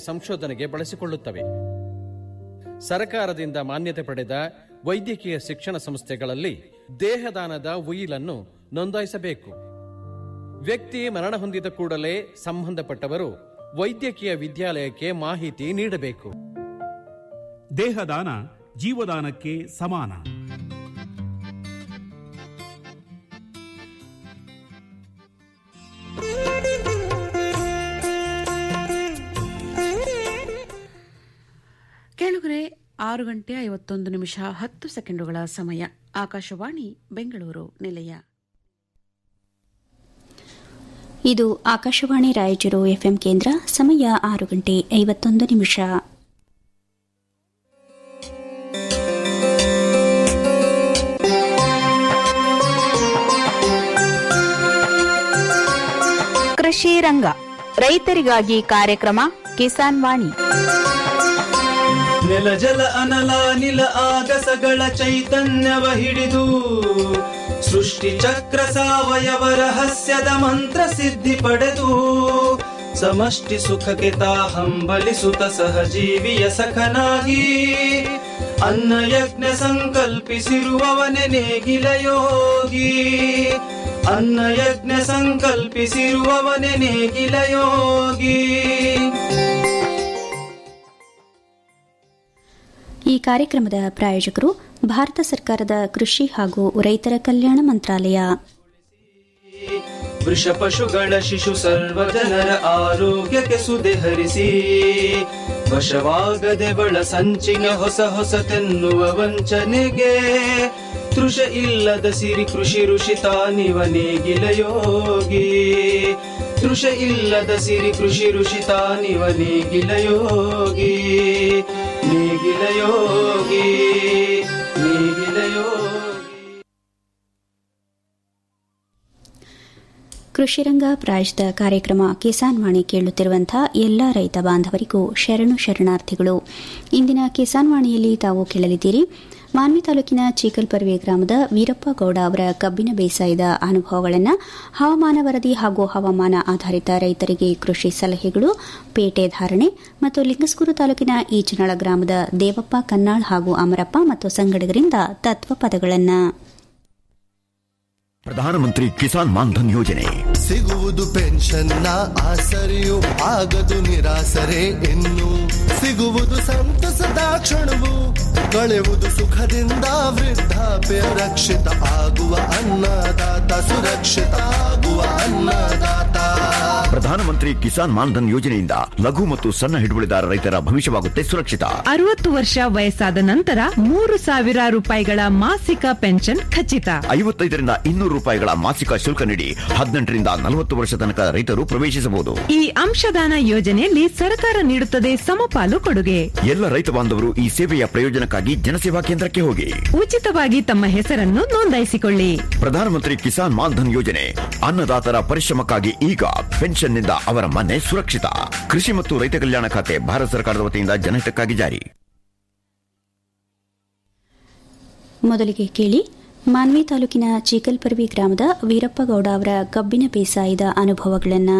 ಸಂಶೋಧನೆಗೆ ಬಳಸಿಕೊಳ್ಳುತ್ತವೆ ಸರಕಾರದಿಂದ ಮಾನ್ಯತೆ ಪಡೆದ ವೈದ್ಯಕೀಯ ಶಿಕ್ಷಣ ಸಂಸ್ಥೆಗಳಲ್ಲಿ ದೇಹದಾನದ ಉಯಿಲನ್ನು ನೋಂದಾಯಿಸಬೇಕು ವ್ಯಕ್ತಿ ಮರಣ ಹೊಂದಿದ ಕೂಡಲೇ ಸಂಬಂಧಪಟ್ಟವರು ವೈದ್ಯಕೀಯ ವಿದ್ಯಾಲಯಕ್ಕೆ ಮಾಹಿತಿ ನೀಡಬೇಕು ದೇಹದಾನ ಜೀವದಾನಕ್ಕೆ ಸಮಾನ ಕೇಳುಗರೆ ಆರು ಗಂಟೆ ಐವತ್ತೊಂದು ನಿಮಿಷ ಹತ್ತು ಸೆಕೆಂಡುಗಳ ಸಮಯ ಆಕಾಶವಾಣಿ ಬೆಂಗಳೂರು ನಿಲಯ ಇದು ಆಕಾಶವಾಣಿ ರಾಯಚೂರು ಎಫ್ಎಂ ಕೇಂದ್ರ ಸಮಯ ಆರು ಗಂಟೆ ಐವತ್ತೊಂದು ನಿಮಿಷ ಕೃಷಿ ರಂಗ ರೈತರಿಗಾಗಿ ಕಾರ್ಯಕ್ರಮ ಕಿಸಾನ್ ವಾಣಿ ನೆಲ ಜಲ ಅನಲ ನಿಲ ಆಗಸಗಳ ಚೈತನ್ಯವ ಹಿಡಿದು ಸೃಷ್ಟಿ ಚಕ್ರ ಸಾವಯವ ರಹಸ್ಯದ ಮಂತ್ರ ಸಿದ್ಧಿ ಪಡೆದು ಸಮಷ್ಟಿ ಸುಖಕ್ಕೆ ತಾ ಹಂಬಲಿಸುತ್ತ ಸಹಜೀವಿಯ ಸಖನಾಗಿ ಅನ್ನ ಯಜ್ಞ ಸಂಕಲ್ಪಿಸಿರುವವನೆ ನೇಗಿಲ ಯೋಗಿ ಅನ್ನ ಯಜ್ಞ ಸಂಕಲ್ಪಿಸಿರುವವನೆ ನೇಗಿಲ ಯೋಗಿ ಈ ಕಾರ್ಯಕ್ರಮದ ಪ್ರಾಯೋಜಕರು ಭಾರತ ಸರ್ಕಾರದ ಕೃಷಿ ಹಾಗೂ ರೈತರ ಕಲ್ಯಾಣ ಮಂತ್ರಾಲಯ ವೃಷ ಪಶುಗಳ ಶಿಶು ಸರ್ವ ಜನರ ಆರೋಗ್ಯಕ್ಕೆ ಸುದೆ ಹರಿಸಿ ವಶವಾಗದೆ ಬಳ ಸಂಚಿನ ಹೊಸ ಹೊಸತೆನ್ನುವ ವಂಚನೆಗೆ ತೃಷ ಇಲ್ಲದ ಸಿರಿ ಕೃಷಿ ಋಷಿ ತಾನಿವ ನೇಗಿಲ ಯೋಗಿ ತೃಷ ಇಲ್ಲದ ಸಿರಿ ಕೃಷಿ ಋಷಿ ತಾನಿವ ನೇಗಿಲ ಯೋಗಿ ನೇಗಿಲ ಯೋಗಿ ನೇಗಿಲ ಯೋಗಿ ಕೃಷಿರಂಗ ಪ್ರಾಯೋಜಿತ ಕಾರ್ಯಕ್ರಮ ಕಿಸಾನ್ ವಾಣಿ ಕೇಳುತ್ತಿರುವಂತಹ ಎಲ್ಲ ರೈತ ಬಾಂಧವರಿಗೂ ಶರಣು ಶರಣಾರ್ಥಿಗಳು ಇಂದಿನ ಕಿಸಾನ್ ವಾಣಿಯಲ್ಲಿ ತಾವು ಕೇಳಲಿದ್ದೀರಿ ಮಾನ್ವಿ ತಾಲೂಕಿನ ಚೀಕಲ್ಪರ್ವೆ ಗ್ರಾಮದ ವೀರಪ್ಪ ಗೌಡ ಅವರ ಕಬ್ಬಿನ ಬೇಸಾಯದ ಅನುಭವಗಳನ್ನು ಹವಾಮಾನ ವರದಿ ಹಾಗೂ ಹವಾಮಾನ ಆಧಾರಿತ ರೈತರಿಗೆ ಕೃಷಿ ಸಲಹೆಗಳು ಪೇಟೆ ಧಾರಣೆ ಮತ್ತು ಲಿಂಗಸ್ಕೂರು ತಾಲೂಕಿನ ಈಚನಳ ಗ್ರಾಮದ ದೇವಪ್ಪ ಕನ್ನಾಳ್ ಹಾಗೂ ಅಮರಪ್ಪ ಮತ್ತು ಸಂಗಡಿಗರಿಂದ ತತ್ವ ಪದಗಳನ್ನು ಪ್ರಧಾನಮಂತ್ರಿ ಕಿಸಾನ್ ಮಾನ್ಧನ್ ಯೋಜನೆ ಸಿಗುವುದು ಪೆನ್ಷನ್ನ ಆಸರೆಯು ಆಗದು ನಿರಾಸರೆ ಇನ್ನು ಸಿಗುವುದು ಸಂತಸದ ಕ್ಷಣವು ಕಳೆಯುವುದು ಸುಖದಿಂದ ವೃದ್ಧಾಪ್ಯ ರಕ್ಷಿತ ಆಗುವ ಅನ್ನದಾತ ಸುರಕ್ಷಿತ ಆಗುವ ಅನ್ನದಾತ ಪ್ರಧಾನಮಂತ್ರಿ ಕಿಸಾನ್ ಮಾನ್ಧನ್ ಯೋಜನೆಯಿಂದ ಲಘು ಮತ್ತು ಸಣ್ಣ ಹಿಡುವಳಿದಾರ ರೈತರ ಭವಿಷ್ಯವಾಗುತ್ತೆ ಸುರಕ್ಷಿತ ಅರವತ್ತು ವರ್ಷ ವಯಸ್ಸಾದ ನಂತರ ಮೂರು ಸಾವಿರ ರೂಪಾಯಿಗಳ ಮಾಸಿಕ ಪೆನ್ಷನ್ ಖಚಿತ ಐವತ್ತೈದರಿಂದ ಇನ್ನೂರು ರೂಪಾಯಿಗಳ ಮಾಸಿಕ ಶುಲ್ಕ ನೀಡಿ ಹದಿನೆಂಟರಿಂದ ನಲವತ್ತು ವರ್ಷ ತನಕ ರೈತರು ಪ್ರವೇಶಿಸಬಹುದು ಈ ಅಂಶದಾನ ಯೋಜನೆಯಲ್ಲಿ ಸರ್ಕಾರ ನೀಡುತ್ತದೆ ಸಮಪಾಲು ಕೊಡುಗೆ ಎಲ್ಲ ರೈತ ಬಾಂಧವರು ಈ ಸೇವೆಯ ಪ್ರಯೋಜನಕ್ಕಾಗಿ ಜನಸೇವಾ ಕೇಂದ್ರಕ್ಕೆ ಹೋಗಿ ಉಚಿತವಾಗಿ ತಮ್ಮ ಹೆಸರನ್ನು ನೋಂದಾಯಿಸಿಕೊಳ್ಳಿ ಪ್ರಧಾನಮಂತ್ರಿ ಕಿಸಾನ್ ಮಾನ್ಧನ್ ಯೋಜನೆ ಅನ್ನದಾತರ ಪರಿಶ್ರಮಕ್ಕಾಗಿ ಈಗ ಪೆನ್ಷನ್ನಿಂದ ಅವರ ಮನೆ ಸುರಕ್ಷಿತ ಕೃಷಿ ಮತ್ತು ರೈತ ಕಲ್ಯಾಣ ಖಾತೆ ಭಾರತ ಸರ್ಕಾರದ ವತಿಯಿಂದ ಜನಹಿತಕ್ಕಾಗಿ ಜಾರಿ ಮೊದಲಿಗೆ ಕೇಳಿ ಮಾನ್ವಿ ತಾಲೂಕಿನ ಚೀಕಲ್ಪರ್ವಿ ಗ್ರಾಮದ ವೀರಪ್ಪಗೌಡ ಅವರ ಕಬ್ಬಿನ ಬೇಸಾಯದ ಅನುಭವಗಳನ್ನು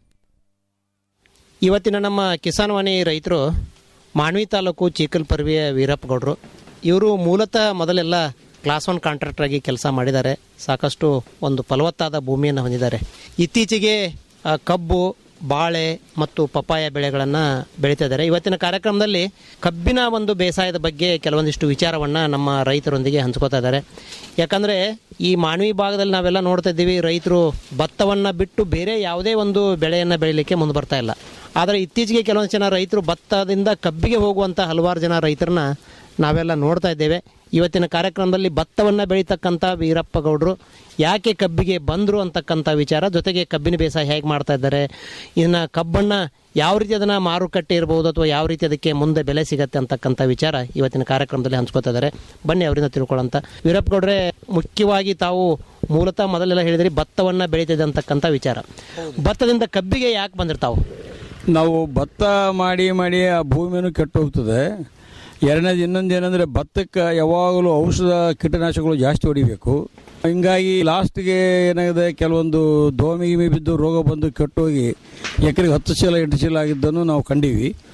ಇವತ್ತಿನ ನಮ್ಮ ಕಿಸಾನ್ ವಾಣಿ ರೈತರು ಮಾನ್ವಿ ತಾಲೂಕು ಚೀಕಲ್ಪರ್ವಿಯ ವೀರಪ್ಪಗೌಡರು ಇವರು ಮೂಲತಃ ಮೊದಲೆಲ್ಲ ಕ್ಲಾಸ್ ಒನ್ ಕಾಂಟ್ರಾಕ್ಟರ್ ಆಗಿ ಕೆಲಸ ಮಾಡಿದ್ದಾರೆ ಸಾಕಷ್ಟು ಒಂದು ಫಲವತ್ತಾದ ಭೂಮಿಯನ್ನು ಹೊಂದಿದ್ದಾರೆ ಇತ್ತೀಚೆಗೆ ಆ, ಕಬ್ಬು ಬಾಳೆ ಮತ್ತು ಪಪ್ಪಾಯ ಬೆಳೆಗಳನ್ನು ಬೆಳೀತಾ ಇದ್ದಾರೆ ಇವತ್ತಿನ ಕಾರ್ಯಕ್ರಮದಲ್ಲಿ ಕಬ್ಬಿನ ಒಂದು ಬೇಸಾಯದ ಬಗ್ಗೆ ಕೆಲವೊಂದಿಷ್ಟು ವಿಚಾರವನ್ನು ನಮ್ಮ ರೈತರೊಂದಿಗೆ ಹಂಚ್ಕೋತಾ ಇದ್ದಾರೆ ಯಾಕಂದರೆ ಈ ಮಾನವಿ ಭಾಗದಲ್ಲಿ ನಾವೆಲ್ಲ ನೋಡ್ತಾ ಇದ್ದೀವಿ ರೈತರು ಭತ್ತವನ್ನು ಬಿಟ್ಟು ಬೇರೆ ಯಾವುದೇ ಒಂದು ಬೆಳೆಯನ್ನು ಬೆಳೀಲಿಕ್ಕೆ ಮುಂದೆ ಬರ್ತಾ ಇಲ್ಲ ಆದರೆ ಇತ್ತೀಚೆಗೆ ಕೆಲವೊಂದು ಜನ ರೈತರು ಭತ್ತದಿಂದ ಕಬ್ಬಿಗೆ ಹೋಗುವಂಥ ಹಲವಾರು ಜನ ರೈತರನ್ನ ನಾವೆಲ್ಲ ನೋಡ್ತಾ ಇದ್ದೇವೆ ಇವತ್ತಿನ ಕಾರ್ಯಕ್ರಮದಲ್ಲಿ ಭತ್ತವನ್ನು ಬೆಳೀತಕ್ಕಂಥ ವೀರಪ್ಪ ಗೌಡರು ಯಾಕೆ ಕಬ್ಬಿಗೆ ಬಂದರು ಅಂತಕ್ಕಂಥ ವಿಚಾರ ಜೊತೆಗೆ ಕಬ್ಬಿನ ಬೇಸಾಯ ಹೇಗೆ ಮಾಡ್ತಾ ಇದ್ದಾರೆ ಇದನ್ನು ಕಬ್ಬನ್ನು ಯಾವ ರೀತಿ ಅದನ್ನು ಮಾರುಕಟ್ಟೆ ಇರ್ಬೋದು ಅಥವಾ ಯಾವ ರೀತಿ ಅದಕ್ಕೆ ಮುಂದೆ ಬೆಲೆ ಸಿಗತ್ತೆ ಅಂತಕ್ಕಂಥ ವಿಚಾರ ಇವತ್ತಿನ ಕಾರ್ಯಕ್ರಮದಲ್ಲಿ ಹಂಚ್ಕೋತಾ ಇದ್ದಾರೆ ಬನ್ನಿ ಅವರಿಂದ ತಿಳ್ಕೊಳ್ಳೋಂಥ ವೀರಪ್ಪ ಗೌಡ್ರೆ ಮುಖ್ಯವಾಗಿ ತಾವು ಮೂಲತಃ ಮೊದಲೆಲ್ಲ ಹೇಳಿದ್ರಿ ಭತ್ತವನ್ನು ಬೆಳೀತಿದೆ ಅಂತಕ್ಕಂಥ ವಿಚಾರ ಭತ್ತದಿಂದ ಕಬ್ಬಿಗೆ ಯಾಕೆ ಬಂದಿರ್ತಾವು ನಾವು ಭತ್ತ ಮಾಡಿ ಮಾಡಿ ಆ ಭೂಮಿನೂ ಕೆಟ್ಟು ಹೋಗ್ತದೆ ಎರಡನೇದು ಇನ್ನೊಂದು ಏನಂದರೆ ಭತ್ತಕ್ಕೆ ಯಾವಾಗಲೂ ಔಷಧ ಕೀಟನಾಶಕಗಳು ಜಾಸ್ತಿ ಹೊಡಿಬೇಕು ಹಿಂಗಾಗಿ ಲಾಸ್ಟ್ಗೆ ಏನಾಗಿದೆ ಕೆಲವೊಂದು ದೋಮಿ ಗಿಮಿ ಬಿದ್ದು ರೋಗ ಬಂದು ಕೆಟ್ಟೋಗಿ ಎಕರೆಗೆ ಹತ್ತು ಚೀಲ ಎಂಟು ಚೀಲ ಆಗಿದ್ದನ್ನು ನಾವು ಕಂಡೀವಿ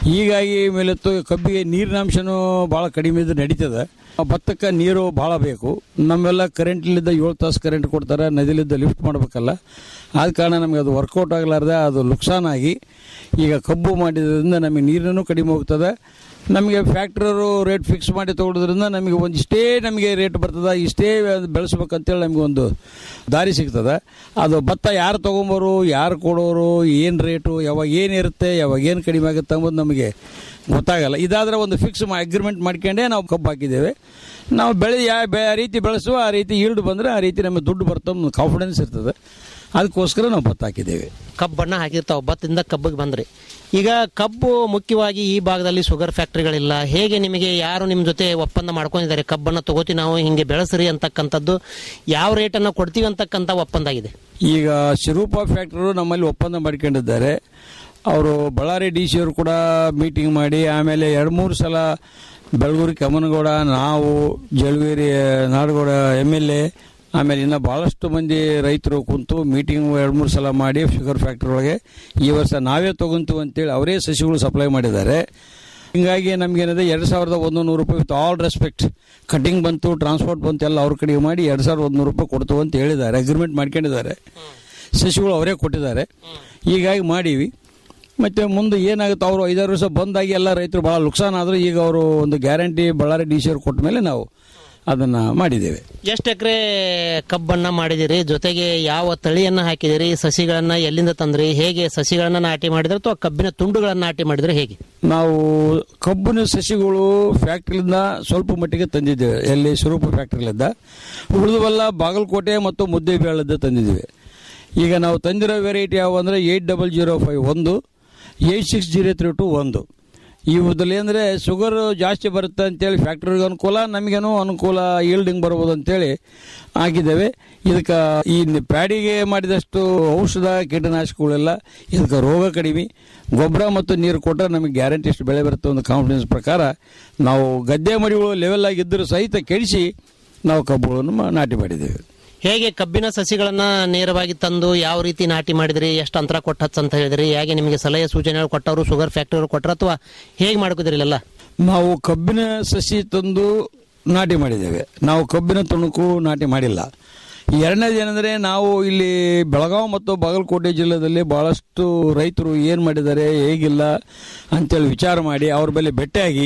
ಹೀಗಾಗಿ ಮೇಲತ್ತು ಕಬ್ಬಿಗೆ ನೀರಿನಾಂಶನೂ ಭಾಳ ಕಡಿಮೆ ಇದ್ರೆ ನಡೀತದೆ ಆ ಭತ್ತಕ್ಕೆ ನೀರು ಭಾಳ ಬೇಕು ನಮ್ಮೆಲ್ಲ ಕರೆಂಟ್ಲಿದ್ದ ಏಳು ತಾಸು ಕರೆಂಟ್ ಕೊಡ್ತಾರೆ ನದಿಲಿದ್ದ ಲಿಫ್ಟ್ ಮಾಡಬೇಕಲ್ಲ ಆದ ಕಾರಣ ನಮಗೆ ಅದು ವರ್ಕೌಟ್ ಆಗಲಾರ್ದೆ ಅದು ನುಕ್ಸಾನಾಗಿ ಈಗ ಕಬ್ಬು ಮಾಡಿದ್ರಿಂದ ನಮಗೆ ನೀರನ್ನು ಕಡಿಮೆ ಹೋಗ್ತದೆ ನಮಗೆ ಫ್ಯಾಕ್ಟ್ರರು ರೇಟ್ ಫಿಕ್ಸ್ ಮಾಡಿ ತೊಗೊಳೋದ್ರಿಂದ ನಮಗೆ ಒಂದು ಇಷ್ಟೇ ನಮಗೆ ರೇಟ್ ಬರ್ತದೆ ಇಷ್ಟೇ ಅದು ಬೆಳೆಸ್ಬೇಕಂತೇಳಿ ನಮಗೆ ಒಂದು ದಾರಿ ಸಿಗ್ತದೆ ಅದು ಭತ್ತ ಯಾರು ತೊಗೊಂಬರು ಯಾರು ಕೊಡೋರು ಏನು ರೇಟು ಯಾವಾಗ ಏನಿರುತ್ತೆ ಯಾವಾಗ ಏನು ಕಡಿಮೆ ಆಗುತ್ತೆ ಅಂಬೋದು ನಮಗೆ ಗೊತ್ತಾಗಲ್ಲ ಇದಾದರೆ ಒಂದು ಫಿಕ್ಸ್ ಅಗ್ರಿಮೆಂಟ್ ಮಾಡ್ಕೊಂಡೇ ನಾವು ಕಬ್ಬು ಹಾಕಿದ್ದೇವೆ ನಾವು ಬೆಳೆ ಯಾವ ಬೆ- ಆ ರೀತಿ ಬೆಳೆಸುವ ಆ ರೀತಿ ಈಲ್ಡ್ ಬಂದರೆ ಆ ರೀತಿ ನಮಗೆ ದುಡ್ಡು ಬರ್ತದೆ ಒಂದು ಕಾನ್ಫಿಡೆನ್ಸ್ ಇರ್ತದೆ ಅದಕ್ಕೋಸ್ಕರ ನಾವು ಭತ್ತ ಹಾಕಿದ್ದೇವೆ ಕಬ್ಬನ್ನ ಹಾಕಿರ್ತಾವೆ ಭತ್ತದಿಂದ ಕಬ್ಬಿಗೆ ಬಂದ್ರಿ ಈಗ ಕಬ್ಬು ಮುಖ್ಯವಾಗಿ ಈ ಭಾಗದಲ್ಲಿ ಶುಗರ್ ಫ್ಯಾಕ್ಟ್ರಿಗಳಿಲ್ಲ ಹೇಗೆ ನಿಮಗೆ ಯಾರು ನಿಮ್ಮ ಜೊತೆ ಒಪ್ಪಂದ ಮಾಡ್ಕೊಂಡಿದ್ದಾರೆ ಕಬ್ಬನ್ನು ತಗೋತಿ ನಾವು ಹಿಂಗೆ ಬೆಳೆಸ್ರಿ ಅಂತಕ್ಕಂಥದ್ದು ಯಾವ ರೇಟನ್ನು ಕೊಡ್ತೀವಿ ಅಂತಕ್ಕಂಥ ಒಪ್ಪಂದ ಆಗಿದೆ ಈಗ ಶಿರೂಪ ಫ್ಯಾಕ್ಟ್ರು ನಮ್ಮಲ್ಲಿ ಒಪ್ಪಂದ ಮಾಡ್ಕೊಂಡಿದ್ದಾರೆ ಅವರು ಬಳ್ಳಾರಿ ಡಿ ಸಿ ಅವರು ಕೂಡ ಮೀಟಿಂಗ್ ಮಾಡಿ ಆಮೇಲೆ ಎರಡು ಮೂರು ಸಲ ಬೆಳಗೂರಿ ಕಮನಗೌಡ ನಾವು ಜಳವೇರಿ ನಾಡಗೌಡ ಎಮ್ ಎಲ್ ಎ ಆಮೇಲೆ ಇನ್ನು ಭಾಳಷ್ಟು ಮಂದಿ ರೈತರು ಕುಂತು ಮೀಟಿಂಗ್ ಎರಡು ಮೂರು ಸಲ ಮಾಡಿ ಶುಗರ್ ಫ್ಯಾಕ್ಟ್ರಿ ಒಳಗೆ ಈ ವರ್ಷ ನಾವೇ ತಗೊಂತೀವಿ ಅಂತೇಳಿ ಅವರೇ ಸಸಿಗಳು ಸಪ್ಲೈ ಮಾಡಿದ್ದಾರೆ ಹಿಂಗಾಗಿ ನಮಗೇನಿದೆ ಎರಡು ಸಾವಿರದ ಒಂದು ನೂರು ರೂಪಾಯಿ ವಿತ್ ಆಲ್ ರೆಸ್ಪೆಕ್ಟ್ ಕಟಿಂಗ್ ಬಂತು ಟ್ರಾನ್ಸ್ಪೋರ್ಟ್ ಬಂತು ಎಲ್ಲ ಅವ್ರ ಕಡೆಗೆ ಮಾಡಿ ಎರಡು ಸಾವಿರದ ಒಂದು ರೂಪಾಯಿ ಕೊಡ್ತೀವಿ ಅಂತ ಹೇಳಿದ್ದಾರೆ ಅಗ್ರಿಮೆಂಟ್ ಮಾಡ್ಕೊಂಡಿದ್ದಾರೆ ಸಸಿಗಳು ಅವರೇ ಕೊಟ್ಟಿದ್ದಾರೆ ಹೀಗಾಗಿ ಮಾಡೀವಿ ಮತ್ತು ಮುಂದೆ ಏನಾಗುತ್ತೆ ಅವರು ಐದಾರು ವರ್ಷ ಬಂದಾಗಿ ಎಲ್ಲ ರೈತರು ಭಾಳ ನುಕ್ಸಾನ್ ಆದರೂ ಈಗ ಅವರು ಒಂದು ಗ್ಯಾರಂಟಿ ಬಳ್ಳಾರಿ ಡಿ ಸಿ ಅವ್ರು ಕೊಟ್ಟ ಮೇಲೆ ನಾವು ಅದನ್ನು ಮಾಡಿದ್ದೇವೆ ಎಷ್ಟು ಎಕರೆ ಕಬ್ಬನ್ನ ಮಾಡಿದಿರಿ ಜೊತೆಗೆ ಯಾವ ತಳಿಯನ್ನ ಹಾಕಿದಿರಿ ಸಸಿಗಳನ್ನ ಎಲ್ಲಿಂದ ತಂದ್ರಿ ಹೇಗೆ ಸಸಿಗಳನ್ನ ನಾಟಿ ಮಾಡಿದ್ರೆ ಅಥವಾ ಕಬ್ಬಿನ ತುಂಡುಗಳನ್ನ ನಾಟಿ ಮಾಡಿದ್ರೆ ಹೇಗೆ ನಾವು ಕಬ್ಬಿನ ಸಸಿಗಳು ಫ್ಯಾಕ್ಟ್ರಿಲಿಂದ ಸ್ವಲ್ಪ ಮಟ್ಟಿಗೆ ತಂದಿದ್ದೇವೆ ಎಲ್ಲಿ ಸ್ವರೂಪ ಫ್ಯಾಕ್ಟ್ರಿಲಿಂದ ಉಳಿದವೆಲ್ಲ ಬಾಗಲಕೋಟೆ ಮತ್ತು ಮುದ್ದೇಬೇಳದ ತಂದಿದ್ದೇವೆ ಈಗ ನಾವು ತಂದಿರೋ ವೆರೈಟಿ ಯಾವ ಅಂದರೆ ಏಯ್ಟ್ ಡಬಲ್ ಜೀರೋ ಫೈವ್ ಒಂದು eight six zero three two ಒಂದು ಇವುದಲ್ಲಿ ಅಂದರೆ ಶುಗರ್ ಜಾಸ್ತಿ ಬರುತ್ತೆ ಅಂತೇಳಿ ಫ್ಯಾಕ್ಟ್ರಿಗೆ ಅನುಕೂಲ ನಮಗೇನೋ ಅನುಕೂಲ ಈಲ್ಡಿಂಗ್ ಬರ್ಬೋದು ಅಂತೇಳಿ ಹಾಕಿದ್ದೇವೆ ಇದಕ್ಕೆ ಈ ಪ್ಯಾಡಿಗೆ ಮಾಡಿದಷ್ಟು ಔಷಧ ಕೀಟನಾಶಕಗಳೆಲ್ಲ ಇದಕ್ಕೆ ರೋಗ ಕಡಿಮೆ ಗೊಬ್ಬರ ಮತ್ತು ನೀರು ಕೊಟ್ಟರೆ ನಮಗೆ ಗ್ಯಾರಂಟಿ ಎಷ್ಟು ಬೆಳೆ ಬರುತ್ತೆ ಒಂದು ಕಾನ್ಫಿಡೆನ್ಸ್ ಪ್ರಕಾರ ನಾವು ಗದ್ದೆ ಮಡಿಗಳು ಲೆವೆಲ್ ಆಗಿದ್ದರೂ ಸಹಿತ ಕೆಡಿಸಿ ನಾವು ಕಬ್ಬುಗಳನ್ನು ಮಾ- ನಾಟಿ ಮಾಡಿದ್ದೇವೆ ಹೇಗೆ ಕಬ್ಬಿನ ಸಸಿಗಳನ್ನ ನೇರವಾಗಿ ತಂದು ಯಾವ ರೀತಿ ನಾಟಿ ಮಾಡಿದ್ರಿ ಎಷ್ಟು ಅಂತರ ಕೊಟ್ಟತ್ ಅಂತ ಹೇಳಿದ್ರಿ ಹೇಗೆ ನಿಮಗೆ ಸಲಹೆ ಸೂಚನೆಗಳು ಕೊಟ್ಟವರು ಶುಗರ್ ಫ್ಯಾಕ್ಟರಿ ಕೊಟ್ಟರು ಅಥವಾ ಹೇಗೆ ಮಾಡ್ಕೋದ್ರಿ ಇಲ್ಲೆಲ್ಲ ನಾವು ಕಬ್ಬಿನ ಸಸಿ ತಂದು ನಾಟಿ ಮಾಡಿದ್ದೇವೆ ನಾವು ಕಬ್ಬಿನ ತುಣುಕು ನಾಟಿ ಮಾಡಿಲ್ಲ ಎರಡನೇದು ಏನಂದರೆ ನಾವು ಇಲ್ಲಿ ಬೆಳಗಾವಿ ಮತ್ತು ಬಾಗಲಕೋಟೆ ಜಿಲ್ಲೆಯಲ್ಲಿ ಭಾಳಷ್ಟು ರೈತರು ಏನು ಮಾಡಿದ್ದಾರೆ ಹೇಗಿಲ್ಲ ಅಂತೇಳಿ ವಿಚಾರ ಮಾಡಿ ಅವ್ರ ಮೇಲೆ ಭೇಟಿಯಾಗಿ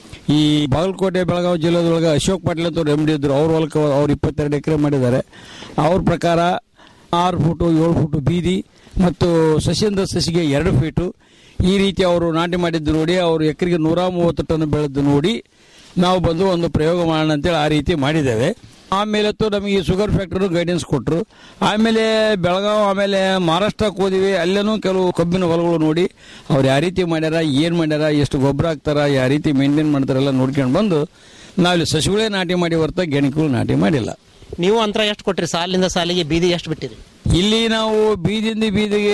ಈ ಬಾಗಲಕೋಟೆ ಬೆಳಗಾವಿ ಜಿಲ್ಲೆದೊಳಗೆ ಅಶೋಕ್ ಪಾಟೀಲ್ ಅಂತ ಅವ್ರು ಎಮ್ ಡಿ ಇದ್ರು ಅವ್ರ ಹೊಲಕ್ಕೆ ಅವ್ರು ಇಪ್ಪತ್ತೆರಡು ಎಕರೆ ಮಾಡಿದ್ದಾರೆ ಅವ್ರ ಪ್ರಕಾರ ಆರು ಫುಟು ಏಳು ಫುಟು ಬೀದಿ ಮತ್ತು ಸಸಿಯಿಂದ ಸಸಿಗೆ ಎರಡು ಫೀಟು ಈ ರೀತಿ ಅವರು ನಾಟಿ ಮಾಡಿದ್ದು ನೋಡಿ ಅವರು ಎಕರೆಗೆ ನೂರ ಮೂವತ್ತು ಟನ್ ಬೆಳೆದು ನೋಡಿ ನಾವು ಬಂದು ಒಂದು ಪ್ರಯೋಗ ಮಾಡೋಣ ಅಂತೇಳಿ ಆ ರೀತಿ ಮಾಡಿದ್ದೇವೆ ಆಮೇಲೆ ನಮಗೆ ಈ ಶುಗರ್ ಫ್ಯಾಕ್ಟ್ರಿ ಗೈಡೆನ್ಸ್ ಕೊಟ್ಟರು ಆಮೇಲೆ ಬೆಳಗಾವಿ ಆಮೇಲೆ ಮಹಾರಾಷ್ಟ್ರಕ್ಕೆ ಹೋದಿವಿ ಅಲ್ಲೇನೂ ಕೆಲವು ಕಬ್ಬಿನ ಹೊಲಗಳು ನೋಡಿ ಅವ್ರು ಯಾವ ರೀತಿ ಮಾಡ್ಯಾರ ಏನು ಮಾಡ್ಯಾರ ಎಷ್ಟು ಗೊಬ್ಬರ ಹಾಕ್ತಾರ ಯಾವ ರೀತಿ ಮೇಂಟೈನ್ ಮಾಡ್ತಾರೆಲ್ಲ ನೋಡ್ಕೊಂಡು ಬಂದು ನಾವಿಲ್ಲಿ ಸಸಿಗಳೇ ನಾಟಿ ಮಾಡಿ ಹೊರತ ಗೆಣಕುಗಳು ನಾಟಿ ಮಾಡಿಲ್ಲ ನೀವು ಅಂತರ ಎಷ್ಟು ಕೊಟ್ರಿ ಸಾಲಿನಿಂದ ಸಾಲಿಗೆ ಬೀದಿ ಎಷ್ಟು ಬಿಟ್ಟಿರಿ ಇಲ್ಲಿ ನಾವು ಬೀದಿಯಿಂದ ಬೀದಿಗೆ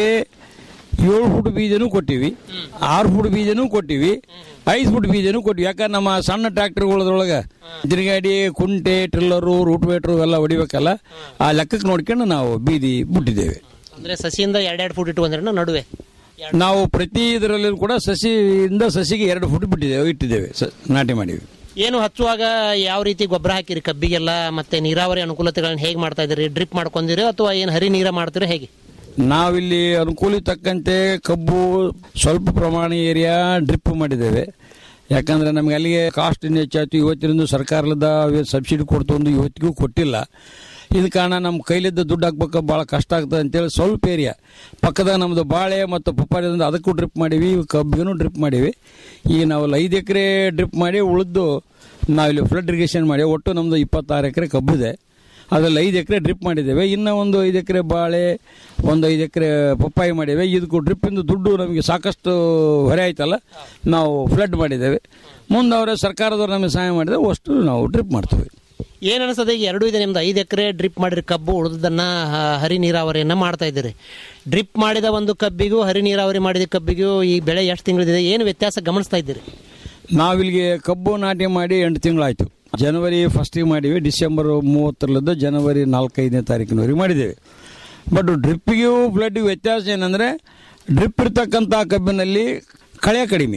ಏಳು ಫುಟ್ ಬೀಜನೂ ಕೊಟ್ಟಿವಿ ಆರು ಫುಟ್ ಬೀಜನೂ ಕೊಟ್ಟಿವಿ ಐದು ಫುಟ್ ಬೀಜನೂ ಕೊಟ್ಟಿವಿ ಯಾಕಂದ್ರೆ ನಮ್ಮ ಸಣ್ಣ ಟ್ರ್ಯಾಕ್ಟರ್ಗಳದ್ರೊಳಗೆ ತಿರುಗಾಡಿ ಕುಂಟೆ ಟ್ರಿಲ್ಲರು ರೂಟ್ ವೇಟ್ರು ಎಲ್ಲ ಹೊಡಿಬೇಕಲ್ಲ ಆ ಲೆಕ್ಕಕ್ಕೆ ನೋಡ್ಕೊಂಡು ನಾವು ಬೀದಿ ಬಿಟ್ಟಿದ್ದೇವೆ ಅಂದ್ರೆ ಸಸಿಯಿಂದ ಎರಡೆರಡು ಫುಟ್ ಇಟ್ಟು ಅಂದ್ರೆ ನಡುವೆ ನಾವು ಪ್ರತಿ ಇದರಲ್ಲಿ ಕೂಡ ಸಸಿಯಿಂದ ಸಸಿಗೆ ಎರಡು ಫುಟ್ ಬಿಟ್ಟಿದ್ದೇವೆ ಇಟ್ಟಿದ್ದೇವೆ ಸ- ನಾಟಿ ಮಾಡಿವಿ ಏನು ಹಚ್ಚುವಾಗ ಯಾವ ರೀತಿ ಗೊಬ್ಬರ ಹಾಕಿರಿ ಕಬ್ಬಿಗೆಲ್ಲ ಮತ್ತೆ ನೀರಾವರಿ ಅನುಕೂಲತೆಗಳನ್ನ ಹೇಗೆ ಮಾಡ್ತಾ ಇದ್ದೀರಿ ಡ್ರಿಪ್ ಮಾಡ್ಕೊಂಡಿರಿ ಅಥವಾ ಏನು ಹರಿ ನೀರ ಮಾಡ್ತೀರಿ ಹೇಗೆ ನಾವಿಲ್ಲಿ ಅನುಕೂಲ ತಕ್ಕಂತೆ ಕಬ್ಬು ಸ್ವಲ್ಪ ಪ್ರಮಾಣ ಏರಿಯಾ ಡ್ರಿಪ್ ಮಾಡಿದ್ದೇವೆ ಯಾಕಂದ್ರೆ ನಮಗೆ ಅಲ್ಲಿಗೆ ಕಾಸ್ಟ್ ಇನ್ನು ಹೆಚ್ಚಾಯ್ತು ಇವತ್ತಿನಿಂದ ಸರ್ಕಾರದ ಸಬ್ಸಿಡಿ ಕೊಡ್ತು ಒಂದು ಇವತ್ತಿಗೂ ಕೊಟ್ಟಿಲ್ಲ ಇದ ಕಾರಣ ನಮ್ಮ ಕೈಲಿದ್ದ ದುಡ್ಡು ಹಾಕ್ಬೇಕು ಭಾಳ ಕಷ್ಟ ಆಗ್ತದೆ ಅಂತೇಳಿ ಸ್ವಲ್ಪ ಏರಿಯಾ ಪಕ್ಕದಾಗ ನಮ್ಮದು ಬಾಳೆ ಮತ್ತು ಪಪ್ಪಾಯದಿಂದ ಅದಕ್ಕೂ ಡ್ರಿಪ್ ಮಾಡೀವಿ ಕಬ್ಬಿಗೂ ಡ್ರಿಪ್ ಮಾಡೀವಿ ಈಗ ನಾವು ಅಲ್ಲಿ ಐದು ಎಕರೆ ಡ್ರಿಪ್ ಮಾಡಿ ಉಳಿದು ನಾವಿಲ್ಲಿ ಫ್ಲಡ್ ಇರಿಗೇಷನ್ ಮಾಡಿ ಒಟ್ಟು ನಮ್ಮದು ಇಪ್ಪತ್ತಾರು ಎಕರೆ ಕಬ್ಬಿದೆ ಅದರಲ್ಲಿ ಐದು ಎಕರೆ ಡ್ರಿಪ್ ಮಾಡಿದ್ದೇವೆ ಇನ್ನು ಒಂದು ಐದು ಎಕರೆ ಬಾಳೆ ಒಂದು ಐದು ಎಕರೆ ಪಪ್ಪಾಯಿ ಮಾಡಿದ್ದೇವೆ ಇದಕ್ಕೂ ಡ್ರಿಪ್ಪಿಂದ ದುಡ್ಡು ನಮಗೆ ಸಾಕಷ್ಟು ಹೊರೆ ಆಯ್ತಲ್ಲ ನಾವು ಫ್ಲಡ್ ಮಾಡಿದ್ದೇವೆ ಮುಂದೆ ಅವರ ಸರ್ಕಾರದವ್ರು ನಮಗೆ ಸಹಾಯ ಮಾಡಿದರೆ ಅಷ್ಟು ನಾವು ಡ್ರಿಪ್ ಮಾಡ್ತೀವಿ ಏನ್ ಅನಿಸ್ತದೆ ಈಗ ಎರಡೂ ಇದೆ ನಿಮ್ದು ಐದು ಎಕರೆ ಡ್ರಿಪ್ ಮಾಡಿರಿ ಕಬ್ಬು ಉಳಿದನ್ನ ಹರಿ ನೀರಾವರಿಯನ್ನ ಮಾಡ್ತಾ ಇದ್ದೀರಿ ಡ್ರಿಪ್ ಮಾಡಿದ ಒಂದು ಕಬ್ಬಿಗೂ ಹರಿ ನೀರಾವರಿ ಮಾಡಿದ ಕಬ್ಬಿಗೂ ಈ ಬೆಳೆ ಎಷ್ಟು ತಿಂಗಳಿದೆ ಏನು ವ್ಯತ್ಯಾಸ ಗಮನಿಸ್ತಾ ಇದ್ದೀರಿ ನಾವಿಲ್ಲಿಗೆ ಕಬ್ಬು ನಾಟಿ ಮಾಡಿ ಎಂಟು ತಿಂಗಳಾಯ್ತು ಜನವರಿ ಫಸ್ಟಿಗೆ ಮಾಡಿವಿ ಡಿಸೆಂಬರ್ ಮೂವತ್ತರಲ್ಲಿದ್ದು ಜನವರಿ ನಾಲ್ಕೈದನೇ ತಾರೀಕಿನವರೆಗೆ ಮಾಡಿದ್ದೇವೆ ಬಟ್ ಡ್ರಿಪ್ಪಿಗೂ ಬ್ಲಡ್ಡಿಗೂ ವ್ಯತ್ಯಾಸ ಏನಂದರೆ ಡ್ರಿಪ್ ಇರ್ತಕ್ಕಂಥ ಕಬ್ಬಿನಲ್ಲಿ ಕಳೆ ಕಡಿಮೆ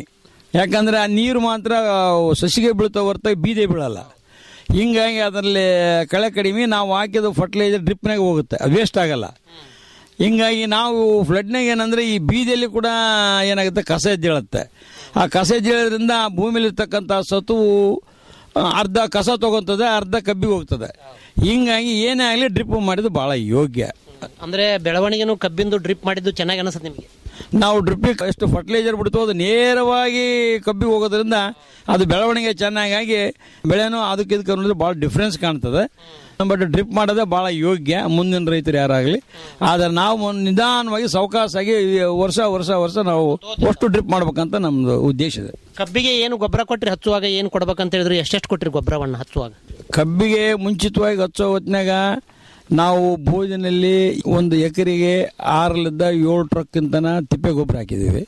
ಯಾಕಂದ್ರೆ ಆ ನೀರು ಮಾತ್ರ ಸಸಿಗೆ ಬೀಳ್ತಾ ಹೊರತ ಬೀದೆ ಬೀಳಲ್ಲ ಹಿಂಗಾಗಿ ಅದರಲ್ಲಿ ಕಳೆ ಕಡಿಮೆ ನಾವು ಹಾಕಿದ ಫರ್ಟಿಲೈಸರ್ ಡ್ರಿಪ್ನಾಗ ಹೋಗುತ್ತೆ ಅದು ವೇಸ್ಟ್ ಆಗಲ್ಲ ಹಿಂಗಾಗಿ ನಾವು ಫ್ಲಡ್ನಾಗ ಏನಂದ್ರೆ ಈ ಬೀದಿಯಲ್ಲಿ ಕೂಡ ಏನಾಗುತ್ತೆ ಕಸ ಎದ್ದೇಳುತ್ತೆ ಆ ಕಸ ಎದ್ದೇಳೋದ್ರಿಂದ ಆ ಭೂಮಿಲಿರ್ತಕ್ಕಂಥ ಸತುವು ಆ, ಅರ್ಧ ಕಸ ತಗೊಂತದೆ ಅರ್ಧ ಕಬ್ಬಿಗೆ ಹೋಗ್ತದೆ ಹಿಂಗಾಗಿ ಏನೇ ಆಗಲಿ ಡ್ರಿಪ್ ಮಾಡಿದ್ದು ಭಾಳ ಯೋಗ್ಯ ಅಂದ್ರೆ ಬೆಳವಣಿಗೆನು ಕಬ್ಬಿಂದು ಡ್ರಿಪ್ ಮಾಡಿದ್ದು ಚೆನ್ನಾಗಿ ಅನಿಸುತ್ತೆ ನಿಮಗೆ ನಾವು ಡ್ರಿಪ್ಪಿಗೆ ಎಷ್ಟು ಫರ್ಟಿಲೈಸರ್ ಬಿಡ್ತು ಅದು ನೇರವಾಗಿ ಕಬ್ಬಿಗೆ ಹೋಗೋದ್ರಿಂದ ಅದು ಬೆಳವಣಿಗೆ ಚೆನ್ನಾಗಿ ಬೆಳೆನೂ ಅದಕ್ಕೆ ಇದಕ್ಕೆ ನೋಡಿದ್ರೆ ಭಾಳ ಡಿಫ್ರೆನ್ಸ್ ಕಾಣ್ತದೆ ಬಟ್ ಡ್ರಿಪ್ ಮಾಡೋದೇ ಭಾಳ ಯೋಗ್ಯ ಮುಂದಿನ ರೈತರು ಯಾರಾಗಲಿ ಆದರೆ ನಾವು ಒಂದು ನಿಧಾನವಾಗಿ ಸಾವಕಾಸಾಗಿ ವರ್ಷ ವರ್ಷ ವರ್ಷ ನಾವು ಅಷ್ಟು ಡ್ರಿಪ್ ಮಾಡ್ಬೇಕಂತ ನಮ್ಮದು ಉದ್ದೇಶ ಇದೆ ಕಬ್ಬಿಗೆ ಏನು ಗೊಬ್ಬರ ಕೊಟ್ರಿ ಹಚ್ಚುವಾಗ ಏನು ಕೊಡ್ಬೇಕಂತ ಹೇಳಿದ್ರೆ ಎಷ್ಟೆಷ್ಟು ಕೊಟ್ರಿ ಗೊಬ್ಬರವನ್ನು ಹಚ್ಚುವಾಗ ಕಬ್ಬಿಗೆ ಮುಂಚಿತವಾಗಿ ಹಚ್ಚೋ ಹೊತ್ನಾಗ ನಾವು ಭೋಜನಲ್ಲಿ ಒಂದು ಎಕರೆಗೆ ಆರರಿಂದ ಏಳು ಟ್ರಕ್ಕಿಂತನ ತಿಪ್ಪೆ ಗೊಬ್ಬರ ಹಾಕಿದ್ದೀವಿ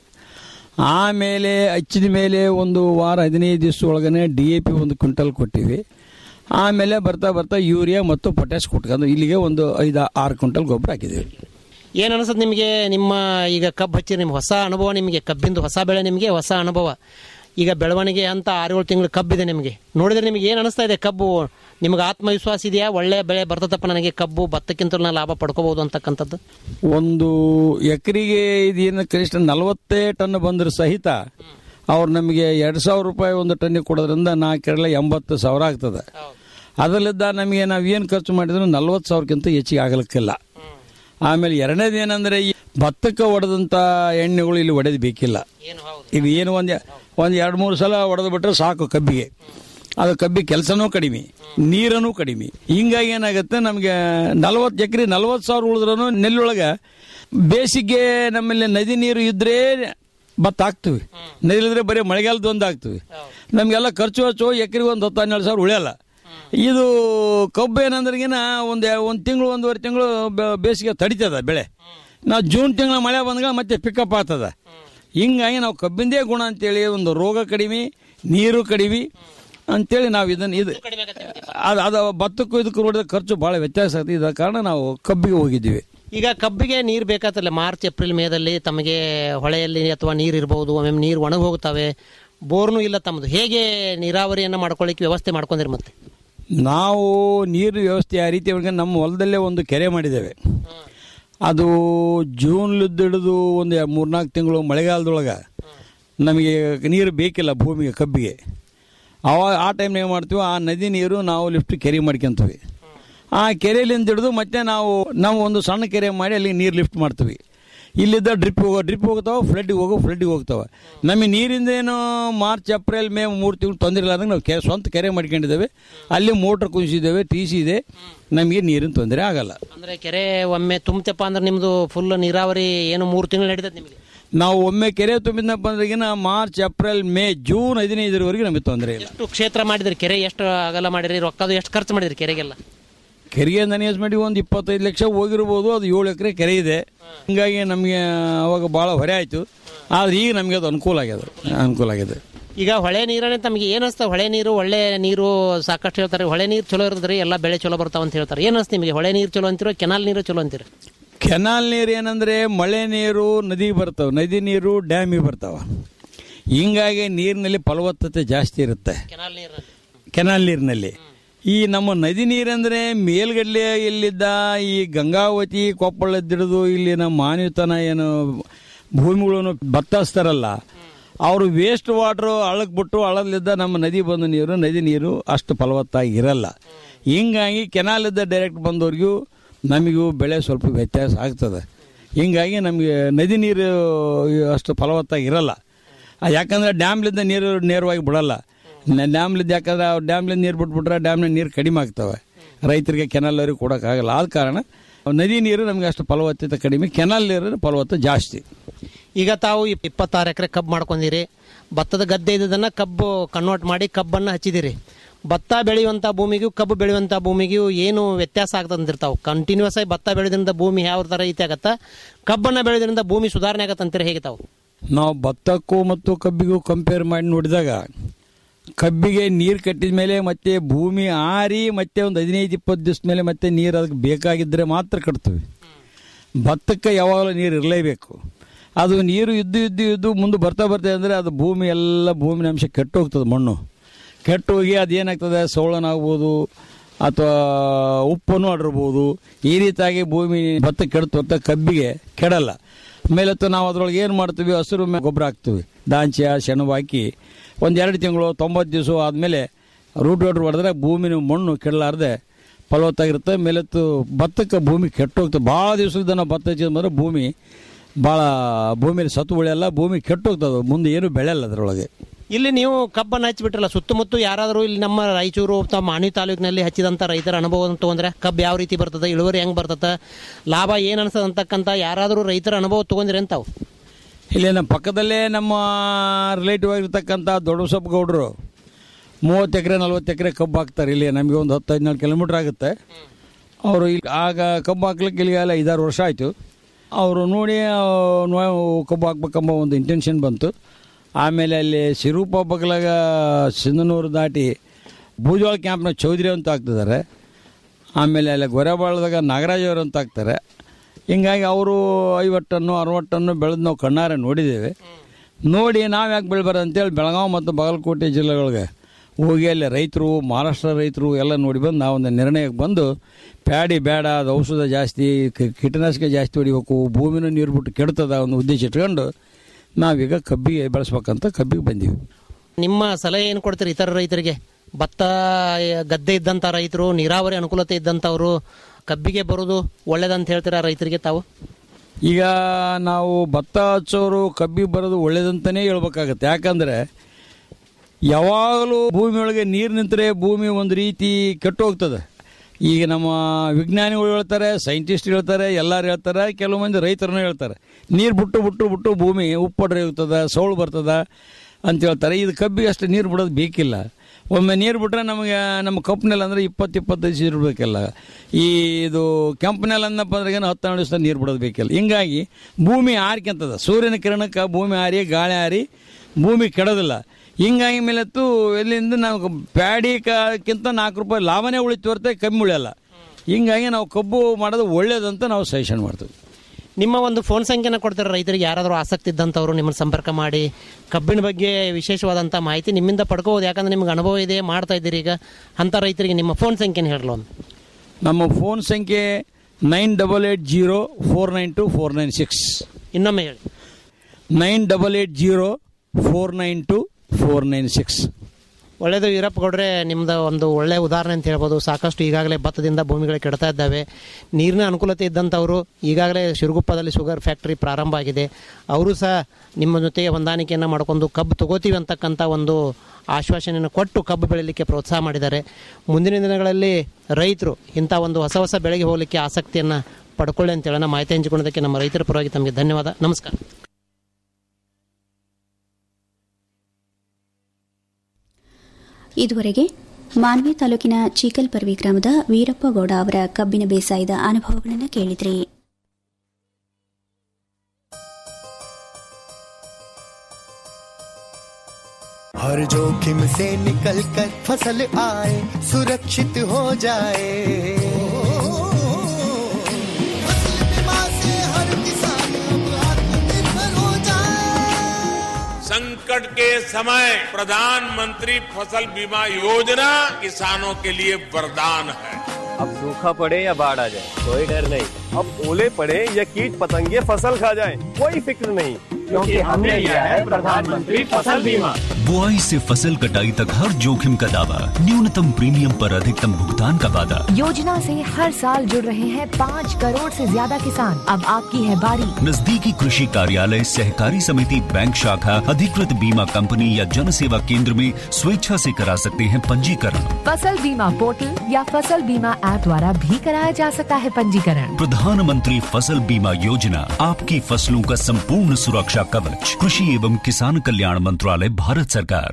ಆಮೇಲೆ ಹಚ್ಚಿದ ಮೇಲೆ ಒಂದು ವಾರ ಹದಿನೈದು ದಿವಸ ಒಳಗನೆ ಡಿ ಎ ಪಿ ಒಂದು ಕ್ವಿಂಟಲ್ ಕೊಟ್ಟಿವಿ ಆಮೇಲೆ ಬರ್ತಾ ಬರ್ತಾ ಯೂರಿಯಾ ಮತ್ತು ಪೊಟ್ಯಾಶ್ ಕೊಟ್ಕೊಂಡು ಇಲ್ಲಿಗೆ ಒಂದು ಐದು ಆರು ಕ್ವಿಂಟಲ್ ಗೊಬ್ಬರ ಹಾಕಿದ್ದೀವಿ ಏನು ಅನಿಸುತ್ತೆ ನಿಮಗೆ ನಿಮ್ಮ ಈಗ ಕಬ್ಬು ಹಚ್ಚಿ ನಿಮ್ಮ ಹೊಸ ಅನುಭವ ನಿಮಗೆ ಕಬ್ಬಿಂದು ಹೊಸ ಬೆಳೆ ನಿಮಗೆ ಹೊಸ ಅನುಭವ ಈಗ ಬೆಳವಣಿಗೆ ಅಂತ ಆರು ಏಳು ತಿಂಗಳು ಕಬ್ಬಿದೆ ನಿಮಗೆ ನೋಡಿದ್ರೆ ನಿಮಗೆ ಏನು ಅನಿಸ್ತಾ ಇದೆ ಕಬ್ಬು ನಿಮಗೆ ಆತ್ಮವಿಶ್ವಾಸ ಇದೆಯಾ ಒಳ್ಳೆ ಬೆಳೆ ಬರ್ತದಪ್ಪ ನನಗೆ ಕಬ್ಬು ಭತ್ತಕ್ಕಿಂತ ನಾನು ಲಾಭ ಪಡ್ಕೋಬಹುದು ಅಂತಕ್ಕಂಥದ್ದು ಒಂದು ಎಕರೆಗೆ ಇದೇನು ಕನಿಷ್ಠ ನಲವತ್ತೇ ಟನ್ ಬಂದ್ರೆ ಸಹಿತ ಅವ್ರು ನಮಗೆ ಎರಡು ಸಾವಿರ ರೂಪಾಯಿ ಒಂದು ಟನ್ನಿಗೆ ಕೊಡೋದ್ರಿಂದ ನಾಲ್ಕೆರಡಲೆ ಎಂಬತ್ತು ಸಾವಿರ ಆಗ್ತದೆ ಅದರಲ್ಲಿದ್ದ ನಮಗೆ ನಾವು ಏನು ಖರ್ಚು ಮಾಡಿದ್ರು ನಲ್ವತ್ತು ಸಾವಿರಕ್ಕಿಂತ ಹೆಚ್ಚಿಗೆ ಆಗಲಿಕ್ಕಿಲ್ಲ ಆಮೇಲೆ ಎರಡನೇದು ಏನಂದ್ರೆ ಈ ಭತ್ತಕ್ಕೆ ಹೊಡೆದಂಥ ಎಣ್ಣೆಗಳು ಇಲ್ಲಿ ಹೊಡೆದು ಬೇಕಿಲ್ಲ ಇದು ಏನು ಒಂದು ಒಂದು ಎರಡು ಮೂರು ಸಲ ಹೊಡೆದು ಬಿಟ್ರೆ ಸಾಕು ಕಬ್ಬಿಗೆ ಅದು ಕಬ್ಬಿ ಕೆಲಸನೂ ಕಡಿಮೆ ನೀರನೂ ಕಡಿಮೆ ಹಿಂಗಾಗಿ ಏನಾಗುತ್ತೆ ನಮಗೆ ನಲ್ವತ್ತು ಎಕರೆ ನಲ್ವತ್ತು ಸಾವಿರ ಉಳಿದ್ರೂ ನೆಲ್ಲೊಳಗೆ ಬೇಸಿಗೆ ನಮ್ಮಲ್ಲಿ ನದಿ ನೀರು ಇದ್ರೆ ಭತ್ತ ಹಾಕ್ತೀವಿ ನದಿ ಇಲ್ಲದ್ರೆ ಬರೀ ಮಳೆಗಾಲದ ಒಂದು ಹಾಕ್ತೀವಿ ನಮಗೆಲ್ಲ ಖರ್ಚು ಹಚ್ಚು ಎಕರೆಗೆ ಒಂದು ಹತ್ತು ಹನ್ನೆರಡು ಸಾವಿರ ಉಳಿಯಲ್ಲ ಇದು ಕಬ್ಬು ಏನಂದ್ರಿಗಿನ ಒಂದು ಒಂದು ತಿಂಗಳು ಒಂದೂವರೆ ತಿಂಗಳು ಬೇಸಿಗೆ ತಡಿತದ ಬೆಳೆ ನಾವು ಜೂನ್ ತಿಂಗಳ ಮಳೆ ಬಂದಾಗ ಮತ್ತೆ ಪಿಕಪ್ ಆಗ್ತದ ಹಿಂಗಾಗಿ ನಾವು ಕಬ್ಬಿಂದೇ ಗುಣ ಅಂತೇಳಿ ಒಂದು ರೋಗ ಕಡಿಮೆ ನೀರು ಕಡಿಮೆ ಅಂತೇಳಿ ನಾವು ಇದನ್ನು ಇದು ಅದು ಅದು ಭತ್ತಕ್ಕೂ ಇದಕ್ಕೂ ನೋಡಿದ್ರೆ ಖರ್ಚು ಭಾಳ ವ್ಯತ್ಯಾಸ ಆಗ್ತದೆ ಇದ ಕಾರಣ ನಾವು ಕಬ್ಬಿಗೆ ಹೋಗಿದ್ದೀವಿ ಈಗ ಕಬ್ಬಿಗೆ ನೀರು ಬೇಕಾತಲ್ಲ ಮಾರ್ಚ್ ಏಪ್ರಿಲ್ ಮೇದಲ್ಲಿ ತಮಗೆ ಹೊಳೆಯಲ್ಲಿ ಅಥವಾ ನೀರು ಇರಬಹುದು ಒಮ್ಮೆ ನೀರು ಒಣಗಿ ಹೋಗ್ತವೆ ಬೋರ್ನು ಇಲ್ಲ ತಮ್ಮದು ಹೇಗೆ ನೀರಾವರಿಯನ್ನು ಮಾಡ್ಕೊಳ್ಳಿಕ್ಕೆ ವ್ಯವಸ್ಥೆ ಮಾಡ್ಕೊಂಡಿರಿ ಮತ್ತೆ ನಾವು ನೀರು ವ್ಯವಸ್ಥೆ ಆ ರೀತಿ ಒಳಗೆ ನಮ್ಮ ಹೊಲದಲ್ಲೇ ಒಂದು ಕೆರೆ ಮಾಡಿದ್ದೇವೆ ಅದು ಜೂನ್ಲಿದ್ದು ಹಿಡಿದು ಒಂದು ಮೂರ್ನಾಲ್ಕು ತಿಂಗಳು ಮಳೆಗಾಲದೊಳಗೆ ನಮಗೆ ನೀರು ಬೇಕಿಲ್ಲ ಭೂಮಿಗೆ ಕಬ್ಬಿಗೆ ಅವಾಗ ಆ ಟೈಮ್ನಾಗ ಮಾಡ್ತೀವಿ ಆ ನದಿ ನೀರು ನಾವು ಲಿಫ್ಟ್ ಕೆರೆ ಮಾಡ್ಕೊಂತೀವಿ ಆ ಕೆರೆಯಲ್ಲಿಂದ ಹಿಡಿದು ಮತ್ತೆ ನಾವು ನಾವು ಒಂದು ಸಣ್ಣ ಕೆರೆ ಮಾಡಿ ಅಲ್ಲಿ ನೀರು ಲಿಫ್ಟ್ ಮಾಡ್ತೀವಿ ಇಲ್ಲಿದ್ದ ಡ್ರಿಪ್ ಹೋಗೋ ಡ್ರಿಪ್ ಹೋಗ್ತಾವ ಫ್ಲಡ್ಗೆ ಹೋಗೋ ಫ್ಲಡ್ಗೆ ಹೋಗ್ತಾವೆ ನಮಗೆ ನೀರಿಂದ ಏನು ಮಾರ್ಚ್ ಏಪ್ರಿಲ್ ಮೇ ಮೂರು ತಿಂಗಳು ತೊಂದರೆ ಇಲ್ಲಾದಂಗೆ ನಾವು ಕೆರೆ ಸ್ವಂತ ಕೆರೆ ಮಾಡ್ಕೊಂಡಿದ್ದೇವೆ ಅಲ್ಲಿ ಮೋಟ್ರ್ ಕುಂಸಿದ್ದೇವೆ ಟಿ ಸಿ ಇದೆ ನಮಗೆ ನೀರಿನ ತೊಂದರೆ ಆಗಲ್ಲ ಅಂದ್ರೆ ಕೆರೆ ಒಮ್ಮೆ ತುಂಬತಪ್ಪ ಅಂದ್ರೆ ನಿಮ್ದು ಫುಲ್ ನೀರಾವರಿ ಏನು ಮೂರು ತಿಂಗಳು ನಡೀತದೆ ನಿಮಗೆ ನಾವು ಒಮ್ಮೆ ಕೆರೆ ತುಂಬಿದಪ್ಪ ಅಂದ್ರೆಗಿನ ಮಾರ್ಚ್ ಏಪ್ರಿಲ್ ಮೇ ಜೂನ್ ಹದಿನೈದರವರೆಗೆ ನಮಗೆ ತೊಂದರೆ ಇಲ್ಲ ಎಷ್ಟು ಕ್ಷೇತ್ರ ಮಾಡಿದ್ರಿ ಕೆರೆ ಎಷ್ಟು ಅಗಲ ಮಾಡಿರಿ ರೊಕ್ಕದು ಎಷ್ಟು ಖರ್ಚು ಮಾಡಿದ್ರಿ ಕೆರೆಗೆಲ್ಲ ಕೆರೆಗೆ ನನಗೆ ಮಾಡಿ ಒಂದು ಇಪ್ಪತ್ತೈದು ಲಕ್ಷ ಹೋಗಿರ್ಬೋದು ಅದು ಏಳು ಎಕರೆ ಕೆರೆ ಇದೆ ಹಿಂಗಾಗಿ ನಮಗೆ ಅವಾಗ ಭಾಳ ಹೊರೆ ಆಯಿತು ಆದ್ರೆ ಈಗ ನಮಗೆ ಅದು ಅನುಕೂಲ ಆಗ್ಯದ ಅನುಕೂಲ ಆಗಿದೆ ಈಗ ಹೊಳೆ ನೀರನೇ ತಮಗೆ ಏನು ಅನಿಸ್ತಾ ಹೊಳೆ ನೀರು ಒಳ್ಳೆ ನೀರು ಸಾಕಷ್ಟು ಹೇಳ್ತಾರೆ ಹೊಳೆ ನೀರು ಚಲೋ ಇರ್ತದ್ರಿ ಎಲ್ಲ ಬೆಳೆ ಚಲೋ ಬರ್ತಾವ ಅಂತ ಹೇಳ್ತಾರೆ ಏನು ಅನಿಸ್ತು ನಿಮಗೆ ಹೊಳೆ ನೀರು ಚಲೋ ಅಂತೀರೋ ಕೆನಾಲ್ ನೀರು ಚಲೋ ಅಂತೀರ ಕೆನಾಲ್ ನೀರು ಏನಂದ್ರೆ ಮಳೆ ನೀರು ನದಿಗೆ ಬರ್ತಾವೆ ನದಿ ನೀರು ಡ್ಯಾಮಿಗೆ ಬರ್ತಾವೆ ಹಿಂಗಾಗಿ ನೀರಿನಲ್ಲಿ ಫಲವತ್ತತೆ ಜಾಸ್ತಿ ಇರುತ್ತೆ ಕೆನಾಲ್ ನೀರಿನಲ್ಲಿ ಈ ನಮ್ಮ ನದಿ ನೀರಂದ್ರೆ ಮೇಲ್ಗಡ್ಲೆ ಇಲ್ಲಿದ್ದ ಈ ಗಂಗಾವತಿ ಕೊಪ್ಪಳದಿಡಿದು ಇಲ್ಲಿ ನಮ್ಮ ಮಾನವತನ ಏನು ಭೂಮಿಗಳನ್ನು ಬತ್ತಾಸ್ತಾರಲ್ಲ ಅವರು ವೇಸ್ಟ್ ವಾಟ್ರು ಹಳ್ಳಕ್ಕೆ ಬಿಟ್ಟು ಹಳ್ಳದಲ್ಲಿದ್ದ ನಮ್ಮ ನದಿ ಬಂದ ನೀರು ನದಿ ನೀರು ಅಷ್ಟು ಫಲವತ್ತಾಗಿ ಇರಲ್ಲ ಹಿಂಗಾಗಿ ಕೆನಾಲಿದ್ದ ಡೈರೆಕ್ಟ್ ಬಂದವ್ರಿಗೂ ನಮಗೂ ಬೆಳೆ ಸ್ವಲ್ಪ ವ್ಯತ್ಯಾಸ ಆಗ್ತದೆ ಹಿಂಗಾಗಿ ನಮಗೆ ನದಿ ನೀರು ಅಷ್ಟು ಫಲವತ್ತಾಗಿ ಇರಲ್ಲ ಆ, ಯಾಕಂದ್ರೆ ಡ್ಯಾಮ್ಲಿದ್ದ ನೀರು ನೇರವಾಗಿ ಬಿಡಲ್ಲ ನ- ಡ್ಯಾಮ್ಲಿದ್ದ ಯಾಕಂದ್ರೆ ಆ ಡ್ಯಾಮ್ಲಿಂದ ನೀರು ಬಿಟ್ಬಿಟ್ರೆ ಡ್ಯಾಮ್ನ ನೀರು ಕಡಿಮೆ ಆಗ್ತವೆ ರೈತರಿಗೆ ಕೆನಾಲ್ ನೀರು ಕೊಡೋಕ್ಕಾಗಲ್ಲ ಆದ ಕಾರಣ ನದಿ ನೀರು ನಮಗೆ ಅಷ್ಟು ಫಲವತ್ತತೆ ಕಡಿಮೆ ಕೆನಾಲ್ ನೀರಿನ ಫಲವತ್ತತೆ ಜಾಸ್ತಿ ಈಗ ತಾವು ಇಪ್- ಇಪ್ಪತ್ತಾರು ಎಕರೆ ಕಬ್ಬು ಮಾಡ್ಕೊಂಡಿರಿ ಭತ್ತದ ಗದ್ದೆ ಇದ್ದದನ್ನ ಕಬ್ಬು ಕನ್ವರ್ಟ್ ಮಾಡಿ ಕಬ್ಬನ್ನು ಹಚ್ಚಿದಿರಿ ಭತ್ತ ಬೆಳೆಯುವಂಥ ಭೂಮಿಗೂ ಕಬ್ಬು ಬೆಳೆಯುವಂಥ ಭೂಮಿಗೂ ಏನು ವ್ಯತ್ಯಾಸ ಆಗ್ತಂದಿರ್ತಾವೆ ಕಂಟಿನ್ಯೂಸ್ ಆಗಿ ಭತ್ತ ಬೆಳೆದ್ರಿಂದ ಭೂಮಿ ಯಾವ ಥರ ರೀತಿ ಆಗತ್ತಾ ಕಬ್ಬನ್ನು ಬೆಳೆದ್ರಿಂದ ಭೂಮಿ ಸುಧಾರಣೆ ಆಗತ್ತಂತೀರ ಹೇಗೆ ತಾವು ನಾವು ಭತ್ತಕ್ಕೂ ಮತ್ತು ಕಬ್ಬಿಗೂ ಕಂಪೇರ್ ಮಾಡಿ ನೋಡಿದಾಗ ಕಬ್ಬಿಗೆ ನೀರು ಕಟ್ಟಿದ ಮೇಲೆ ಮತ್ತೆ ಭೂಮಿ ಆರಿ ಮತ್ತೆ ಒಂದು ಹದಿನೈದು ಇಪ್ಪತ್ತು ದಿವಸ ಮೇಲೆ ಮತ್ತೆ ನೀರು ಅದಕ್ಕೆ ಬೇಕಾಗಿದ್ದರೆ ಮಾತ್ರ ಕಟ್ತೀವಿ ಭತ್ತಕ್ಕೆ ಯಾವಾಗಲೂ ನೀರು ಇರಲೇಬೇಕು ಅದು ನೀರು ಇದ್ದು ಇದ್ದು ಇದ್ದು ಮುಂದೆ ಬರ್ತಾ ಬರ್ತಾ ಅಂದರೆ ಅದು ಭೂಮಿ ಎಲ್ಲ ಭೂಮಿನ ಅಂಶ ಕೆಟ್ಟು ಹೋಗ್ತದೆ ಮಣ್ಣು ಕೆಟ್ಟು ಹೋಗಿ ಅದೇನಾಗ್ತದೆ ಸೋಳನಾಗ್ಬೋದು ಅಥವಾ ಉಪ್ಪನ್ನು ಅಡಿರ್ಬೋದು ಈ ರೀತಿಯಾಗಿ ಭೂಮಿ ಭತ್ತ ಕೆಡ್ತು ಅಂತ ಕಬ್ಬಿಗೆ ಕೆಡಲ್ಲ ಮೇಲತ್ತು ನಾವು ಅದ್ರೊಳಗೆ ಏನು ಮಾಡ್ತೀವಿ ಹಸಿರು ಮೇ ಗೊಬ್ಬರ ಹಾಕ್ತೀವಿ ದಾಂಚ್ಯ ಸೆಣಬು ಹಾಕಿ ಒಂದು ಎರಡು ತಿಂಗಳು ತೊಂಬತ್ತು ದಿವಸ ಆದಮೇಲೆ ರೂಟ್ ರೋಟ್ರ್ ಹೊಡೆದ್ರೆ ಭೂಮಿನ ಮಣ್ಣು ಕೆಡಲಾರ್ದೆ ಫಲವತ್ತಾಗಿರುತ್ತೆ ಮೇಲತ್ತು ಭತ್ತಕ್ಕೆ ಭೂಮಿ ಕೆಟ್ಟು ಹೋಗ್ತದೆ ಭಾಳ ದಿವಸದಿಂದ ನಾವು ಭತ್ತ ಹಚ್ಚಿದ ಬಂದರೆ ಭೂಮಿ ಭಾಳ ಭೂಮಿಯಲ್ಲಿ ಸತ್ತು ಉಳಿಯಲ್ಲ ಭೂಮಿ ಕೆಟ್ಟು ಹೋಗ್ತದೆ ಮುಂದೆ ಏನು ಬೆಳೆಯಲ್ಲ ಅದರೊಳಗೆ ಇಲ್ಲಿ ನೀವು ಕಬ್ಬನ್ನು ಹಚ್ಚಿಬಿಟ್ರಲ್ಲ ಸುತ್ತಮುತ್ತ ಯಾರಾದರೂ ಇಲ್ಲಿ ನಮ್ಮ ರಾಯಚೂರು ಅಥವಾ ಮಾನ್ವಿ ತಾಲೂಕಿನಲ್ಲಿ ಹಚ್ಚಿದಂಥ ರೈತರ ಅನುಭವ ತೊಗೊಂಡ್ರೆ ಕಬ್ಬು ಯಾವ ರೀತಿ ಬರ್ತದೆ ಇಳುವರಿ ಹೆಂಗೆ ಬರ್ತದೆ ಲಾಭ ಏನು ಅನ್ಸದ ಅಂತಕ್ಕಂಥ ಯಾರಾದರೂ ರೈತರ ಅನುಭವ ತೊಗೊಂಡ್ರಿ ಅಂತಾವು ಇಲ್ಲಿ ನಮ್ಮ ಪಕ್ಕದಲ್ಲೇ ನಮ್ಮ ರಿಲೇಟಿವ್ ಆಗಿರ್ತಕ್ಕಂಥ ದೊಡ್ಡ ಗೌಡರು ಮೂವತ್ತು ಎಕರೆ ನಲ್ವತ್ತು ಎಕರೆ ಕಬ್ಬು ಹಾಕ್ತಾರೆ ಇಲ್ಲಿ ನಮಗೆ ಒಂದು ಹತ್ತು ಹದಿನಾರು ಕಿಲೋಮೀಟ್ರ್ ಆಗುತ್ತೆ ಅವರು ಇಲ್ಲಿ ಆಗ ಕಬ್ಬು ಹಾಕ್ಲಿಕ್ಕೆ ಇಲ್ಲಿ ಎಲ್ಲ ಐದಾರು ವರ್ಷ ಆಯಿತು ಅವರು ನೋಡಿ ಆ, ನಾವು ಕಬ್ಬು ಹಾಕ್ಬೇಕೆಂಬ ಒಂದು ಇಂಟೆನ್ಷನ್ ಬಂತು ಆಮೇಲೆ ಅಲ್ಲಿ ಸಿರೂಪ ಬಗ್ಲಾಗ ಸಿಂಧನೂರು ದಾಟಿ ಬೂಜೋಳ ಕ್ಯಾಂಪ್ನ ಚೌಧರಿ ಅಂತ ಹಾಕ್ತಿದ್ದಾರೆ ಆಮೇಲೆ ಅಲ್ಲಿ ಗೊರೆಬಾಳದಾಗ ನಾಗರಾಜ್ ಅವರು ಅಂತ ಹಾಕ್ತಾರೆ ಹಿಂಗಾಗಿ ಅವರು ಐವತ್ತು ಟನ್ನು ಅರವತ್ತು ಟನ್ನು ಬೆಳೆದು ನಾವು ಕಣ್ಣಾರೆ ನೋಡಿದ್ದೇವೆ ನೋಡಿ ನಾವು ಯಾಕೆ ಬೆಳಿಬಾರ್ದು ಅಂತೇಳಿ ಬೆಳಗಾವಿ ಮತ್ತು ಬಾಗಲಕೋಟೆ ಜಿಲ್ಲೆಗಳಿಗೆ ಹೋಗಿ ಅಲ್ಲಿ ರೈತರು ಮಹಾರಾಷ್ಟ್ರ ರೈತರು ಎಲ್ಲ ನೋಡಿ ಬಂದು ನಾವೊಂದು ನಿರ್ಣಯಕ್ಕೆ ಬಂದು ಪ್ಯಾಡಿ ಬೇಡ ಅದು ಔಷಧ ಜಾಸ್ತಿ ಕಿ- ಕೀಟನಾಶಕ ಜಾಸ್ತಿ ಹೊಡಿಬೇಕು ಭೂಮಿನೂ ನೀರು ಬಿಟ್ಟು ಕೆಡ್ತದ ಒಂದು ಉದ್ದೇಶ ಇಟ್ಕೊಂಡು ನಾವೀಗ ಕಬ್ಬಿಗೆ ಬೆಳೆಸ್ಬೇಕಂತ ಕಬ್ಬಿಗೆ ಬಂದೀವಿ ನಿಮ್ಮ ಸಲಹೆ ಏನು ಕೊಡ್ತೀರಿ ಇತರ ರೈತರಿಗೆ ಭತ್ತ ಗದ್ದೆ ಇದ್ದಂಥ ರೈತರು ನೀರಾವರಿ ಅನುಕೂಲತೆ ಇದ್ದಂಥವ್ರು ಕಬ್ಬಿಗೆ ಬರೋದು ಒಳ್ಳೇದಂತ ಹೇಳ್ತೀರಾ ರೈತರಿಗೆ ತಾವು ಈಗ ನಾವು ಭತ್ತ ಹಚ್ಚೋರು ಕಬ್ಬಿಗೆ ಬರೋದು ಒಳ್ಳೇದಂತಲೇ ಹೇಳ್ಬೇಕಾಗತ್ತೆ ಯಾಕಂದರೆ ಯಾವಾಗಲೂ ಭೂಮಿ ಒಳಗೆ ನೀರು ನಿಂತರೆ ಭೂಮಿ ಒಂದು ರೀತಿ ಕೆಟ್ಟು ಹೋಗ್ತದೆ ಈಗ ನಮ್ಮ ವಿಜ್ಞಾನಿಗಳು ಹೇಳ್ತಾರೆ ಸೈಂಟಿಸ್ಟ್ ಹೇಳ್ತಾರೆ ಎಲ್ಲರೂ ಹೇಳ್ತಾರೆ ಕೆಲವು ಮಂದಿ ರೈತರನ್ನು ಹೇಳ್ತಾರೆ ನೀರು ಬಿಟ್ಟು ಬಿಟ್ಟು ಬಿಟ್ಟು ಭೂಮಿ ಉಪ್ಪಡ್ರೆ ಹೋಗ್ತದೆ ಸೌಳು ಬರ್ತದೆ ಅಂತ ಹೇಳ್ತಾರೆ ಇದು ಕಬ್ಬಿಗೆ ಅಷ್ಟು ನೀರು ಬಿಡೋದು ಬೇಕಿಲ್ಲ ಒಮ್ಮೆ ನೀರು ಬಿಟ್ರೆ ನಮಗೆ ನಮ್ಮ ಕಪ್ಪು ನೆಲ ಅಂದರೆ ಇಪ್ಪತ್ತು ಇಪ್ಪತ್ತೈದು ನೀರು ಇರಬೇಕಲ್ಲ ಈ ಇದು ಕೆಂಪು ನೆಲ ಅಂದಪ್ಪ ಅಂದ್ರೆ ಏನು ಹತ್ತು ಹನ್ನೆರಡು ದಿವಸ ನೀರು ಬಿಡೋದು ಬೇಕಿಲ್ಲ ಹಿಂಗಾಗಿ ಭೂಮಿ ಆರ್ಕೊಂತದ ಸೂರ್ಯನ ಕಿರಣಕ್ಕೆ ಭೂಮಿ ಆರಿ ಗಾಳಿ ಆರಿ ಭೂಮಿ ಕೆಡೋದಿಲ್ಲ ಹಿಂಗಾಗಿ ಮೇಲತ್ತು ಎಲ್ಲಿಂದ ನಾವು ಪ್ಯಾಡಿಕ್ಕಿಂತ ನಾಲ್ಕು ರೂಪಾಯಿ ಲಾಭನೇ ಉಳಿತು ಹೊರತೆ ಕಮ್ಮಿ ಉಳಿಯಲ್ಲ ಹಿಂಗಾಗಿ ನಾವು ಕಬ್ಬು ಮಾಡೋದು ಒಳ್ಳೇದಂತ ನಾವು ಸಜೆಷನ್ ಮಾಡ್ತೀವಿ ನಿಮ್ಮ ಒಂದು ಫೋನ್ ಸಂಖ್ಯೆನ ಕೊಡ್ತಾರೆ ರೈತರಿಗೆ ಯಾರಾದರೂ ಆಸಕ್ತಿ ಇದ್ದಂಥವ್ರು ನಿಮ್ಮನ್ನು ಸಂಪರ್ಕ ಮಾಡಿ ಕಬ್ಬಿನ ಬಗ್ಗೆ ವಿಶೇಷವಾದಂಥ ಮಾಹಿತಿ ನಿಮ್ಮಿಂದ ಪಡ್ಕೋಬೋದು ಯಾಕಂದ್ರೆ ನಿಮ್ಗೆ ಅನುಭವ ಇದೆ ಮಾಡ್ತಾ ಇದ್ದೀರಿ ಈಗ ಅಂಥ ರೈತರಿಗೆ ನಿಮ್ಮ ಫೋನ್ ಸಂಖ್ಯೆನ ಹೇಳಲು ಒಂದು ನಮ್ಮ ಫೋನ್ ಸಂಖ್ಯೆ nine double eight zero four nine two four nine six ಇನ್ನೊಮ್ಮೆ ಹೇಳಿ nine double eight zero four nine two four nine six ಒಳ್ಳೆಯದು ವೀರಪ್ಪ ಗೌಡ್ರೆ ನಿಮ್ದು ಒಂದು ಒಳ್ಳೆ ಉದಾಹರಣೆ ಅಂತ ಹೇಳ್ಬೋದು ಸಾಕಷ್ಟು ಈಗಾಗಲೇ ಭತ್ತದಿಂದ ಭೂಮಿಗಳು ಕೆಡ್ತಾ ಇದ್ದಾವೆ ನೀರಿನ ಅನುಕೂಲತೆ ಇದ್ದಂಥವರು ಈಗಾಗಲೇ ಶಿರುಗುಪ್ಪದಲ್ಲಿ ಶುಗರ್ ಫ್ಯಾಕ್ಟರಿ ಪ್ರಾರಂಭ ಆಗಿದೆ ಅವರು ಸಹ ನಿಮ್ಮ ಜೊತೆಗೆ ಹೊಂದಾಣಿಕೆಯನ್ನು ಮಾಡ್ಕೊಂಡು ಕಬ್ಬು ತಗೋತೀವಿ ಅಂತಕ್ಕಂಥ ಒಂದು ಆಶ್ವಾಸನೆಯನ್ನು ಕೊಟ್ಟು ಕಬ್ಬು ಬೆಳೀಲಿಕ್ಕೆ ಪ್ರೋತ್ಸಾಹ ಮಾಡಿದ್ದಾರೆ ಮುಂದಿನ ದಿನಗಳಲ್ಲಿ ರೈತರು ಇಂಥ ಒಂದು ಹೊಸ ಹೊಸ ಬೆಳೆಗೆ ಹೋಗಲಿಕ್ಕೆ ಆಸಕ್ತಿಯನ್ನು ಪಡ್ಕೊಳ್ಳಿ ಅಂತ ಹೇಳೋಣ ಮಾಹಿತಿ ಹಂಚಿಕೊಳ್ಳೋದಕ್ಕೆ ನಮ್ಮ ರೈತರ ಪರವಾಗಿ ತಮಗೆ ಧನ್ಯವಾದ ನಮಸ್ಕಾರ ಇದುವರೆಗೆ ಮಾನ್ವಿ ತಾಲೂಕಿನ ಚೀಕಲ್ಪರ್ವಿ ಗ್ರಾಮದ ವೀರಪ್ಪಗೌಡ ಅವರ ಕಬ್ಬಿನ ಬೇಸಾಯದ ಅನುಭವಗಳನ್ನು ಕೇಳಿದ್ರಿ हर जोखिम से निकल कर फसल आए सुरक्षित हो जाए फसल बीमा से हर किसान अब आत्मनिर्भर हो जाए संकट के समय प्रधानमंत्री फसल बीमा योजना किसानों के लिए वरदान है अब सूखा पड़े या बाढ़ आ जाए कोई डर नहीं अब ओले पड़े या कीट पतंगे फसल खा जाए कोई फिक्र नहीं क्योंकि हमने लिया है प्रधानमंत्री फसल बीमा बुआई से फसल कटाई तक हर जोखिम का दावा न्यूनतम प्रीमियम पर अधिकतम भुगतान का वादा योजना से हर साल जुड़ रहे हैं पाँच करोड़ से ज्यादा किसान अब आपकी है बारी नजदीकी कृषि कार्यालय सहकारी समिति बैंक शाखा अधिकृत बीमा कंपनी या जन सेवा केंद्र में स्वेच्छा से करा सकते हैं पंजीकरण फसल बीमा पोर्टल या फसल बीमा ऐप द्वारा भी कराया जा सकता है पंजीकरण प्रधानमंत्री फसल बीमा योजना आपकी फसलों का संपूर्ण सुरक्षा कवच कृषि एवं किसान कल्याण मंत्रालय भारत सरकार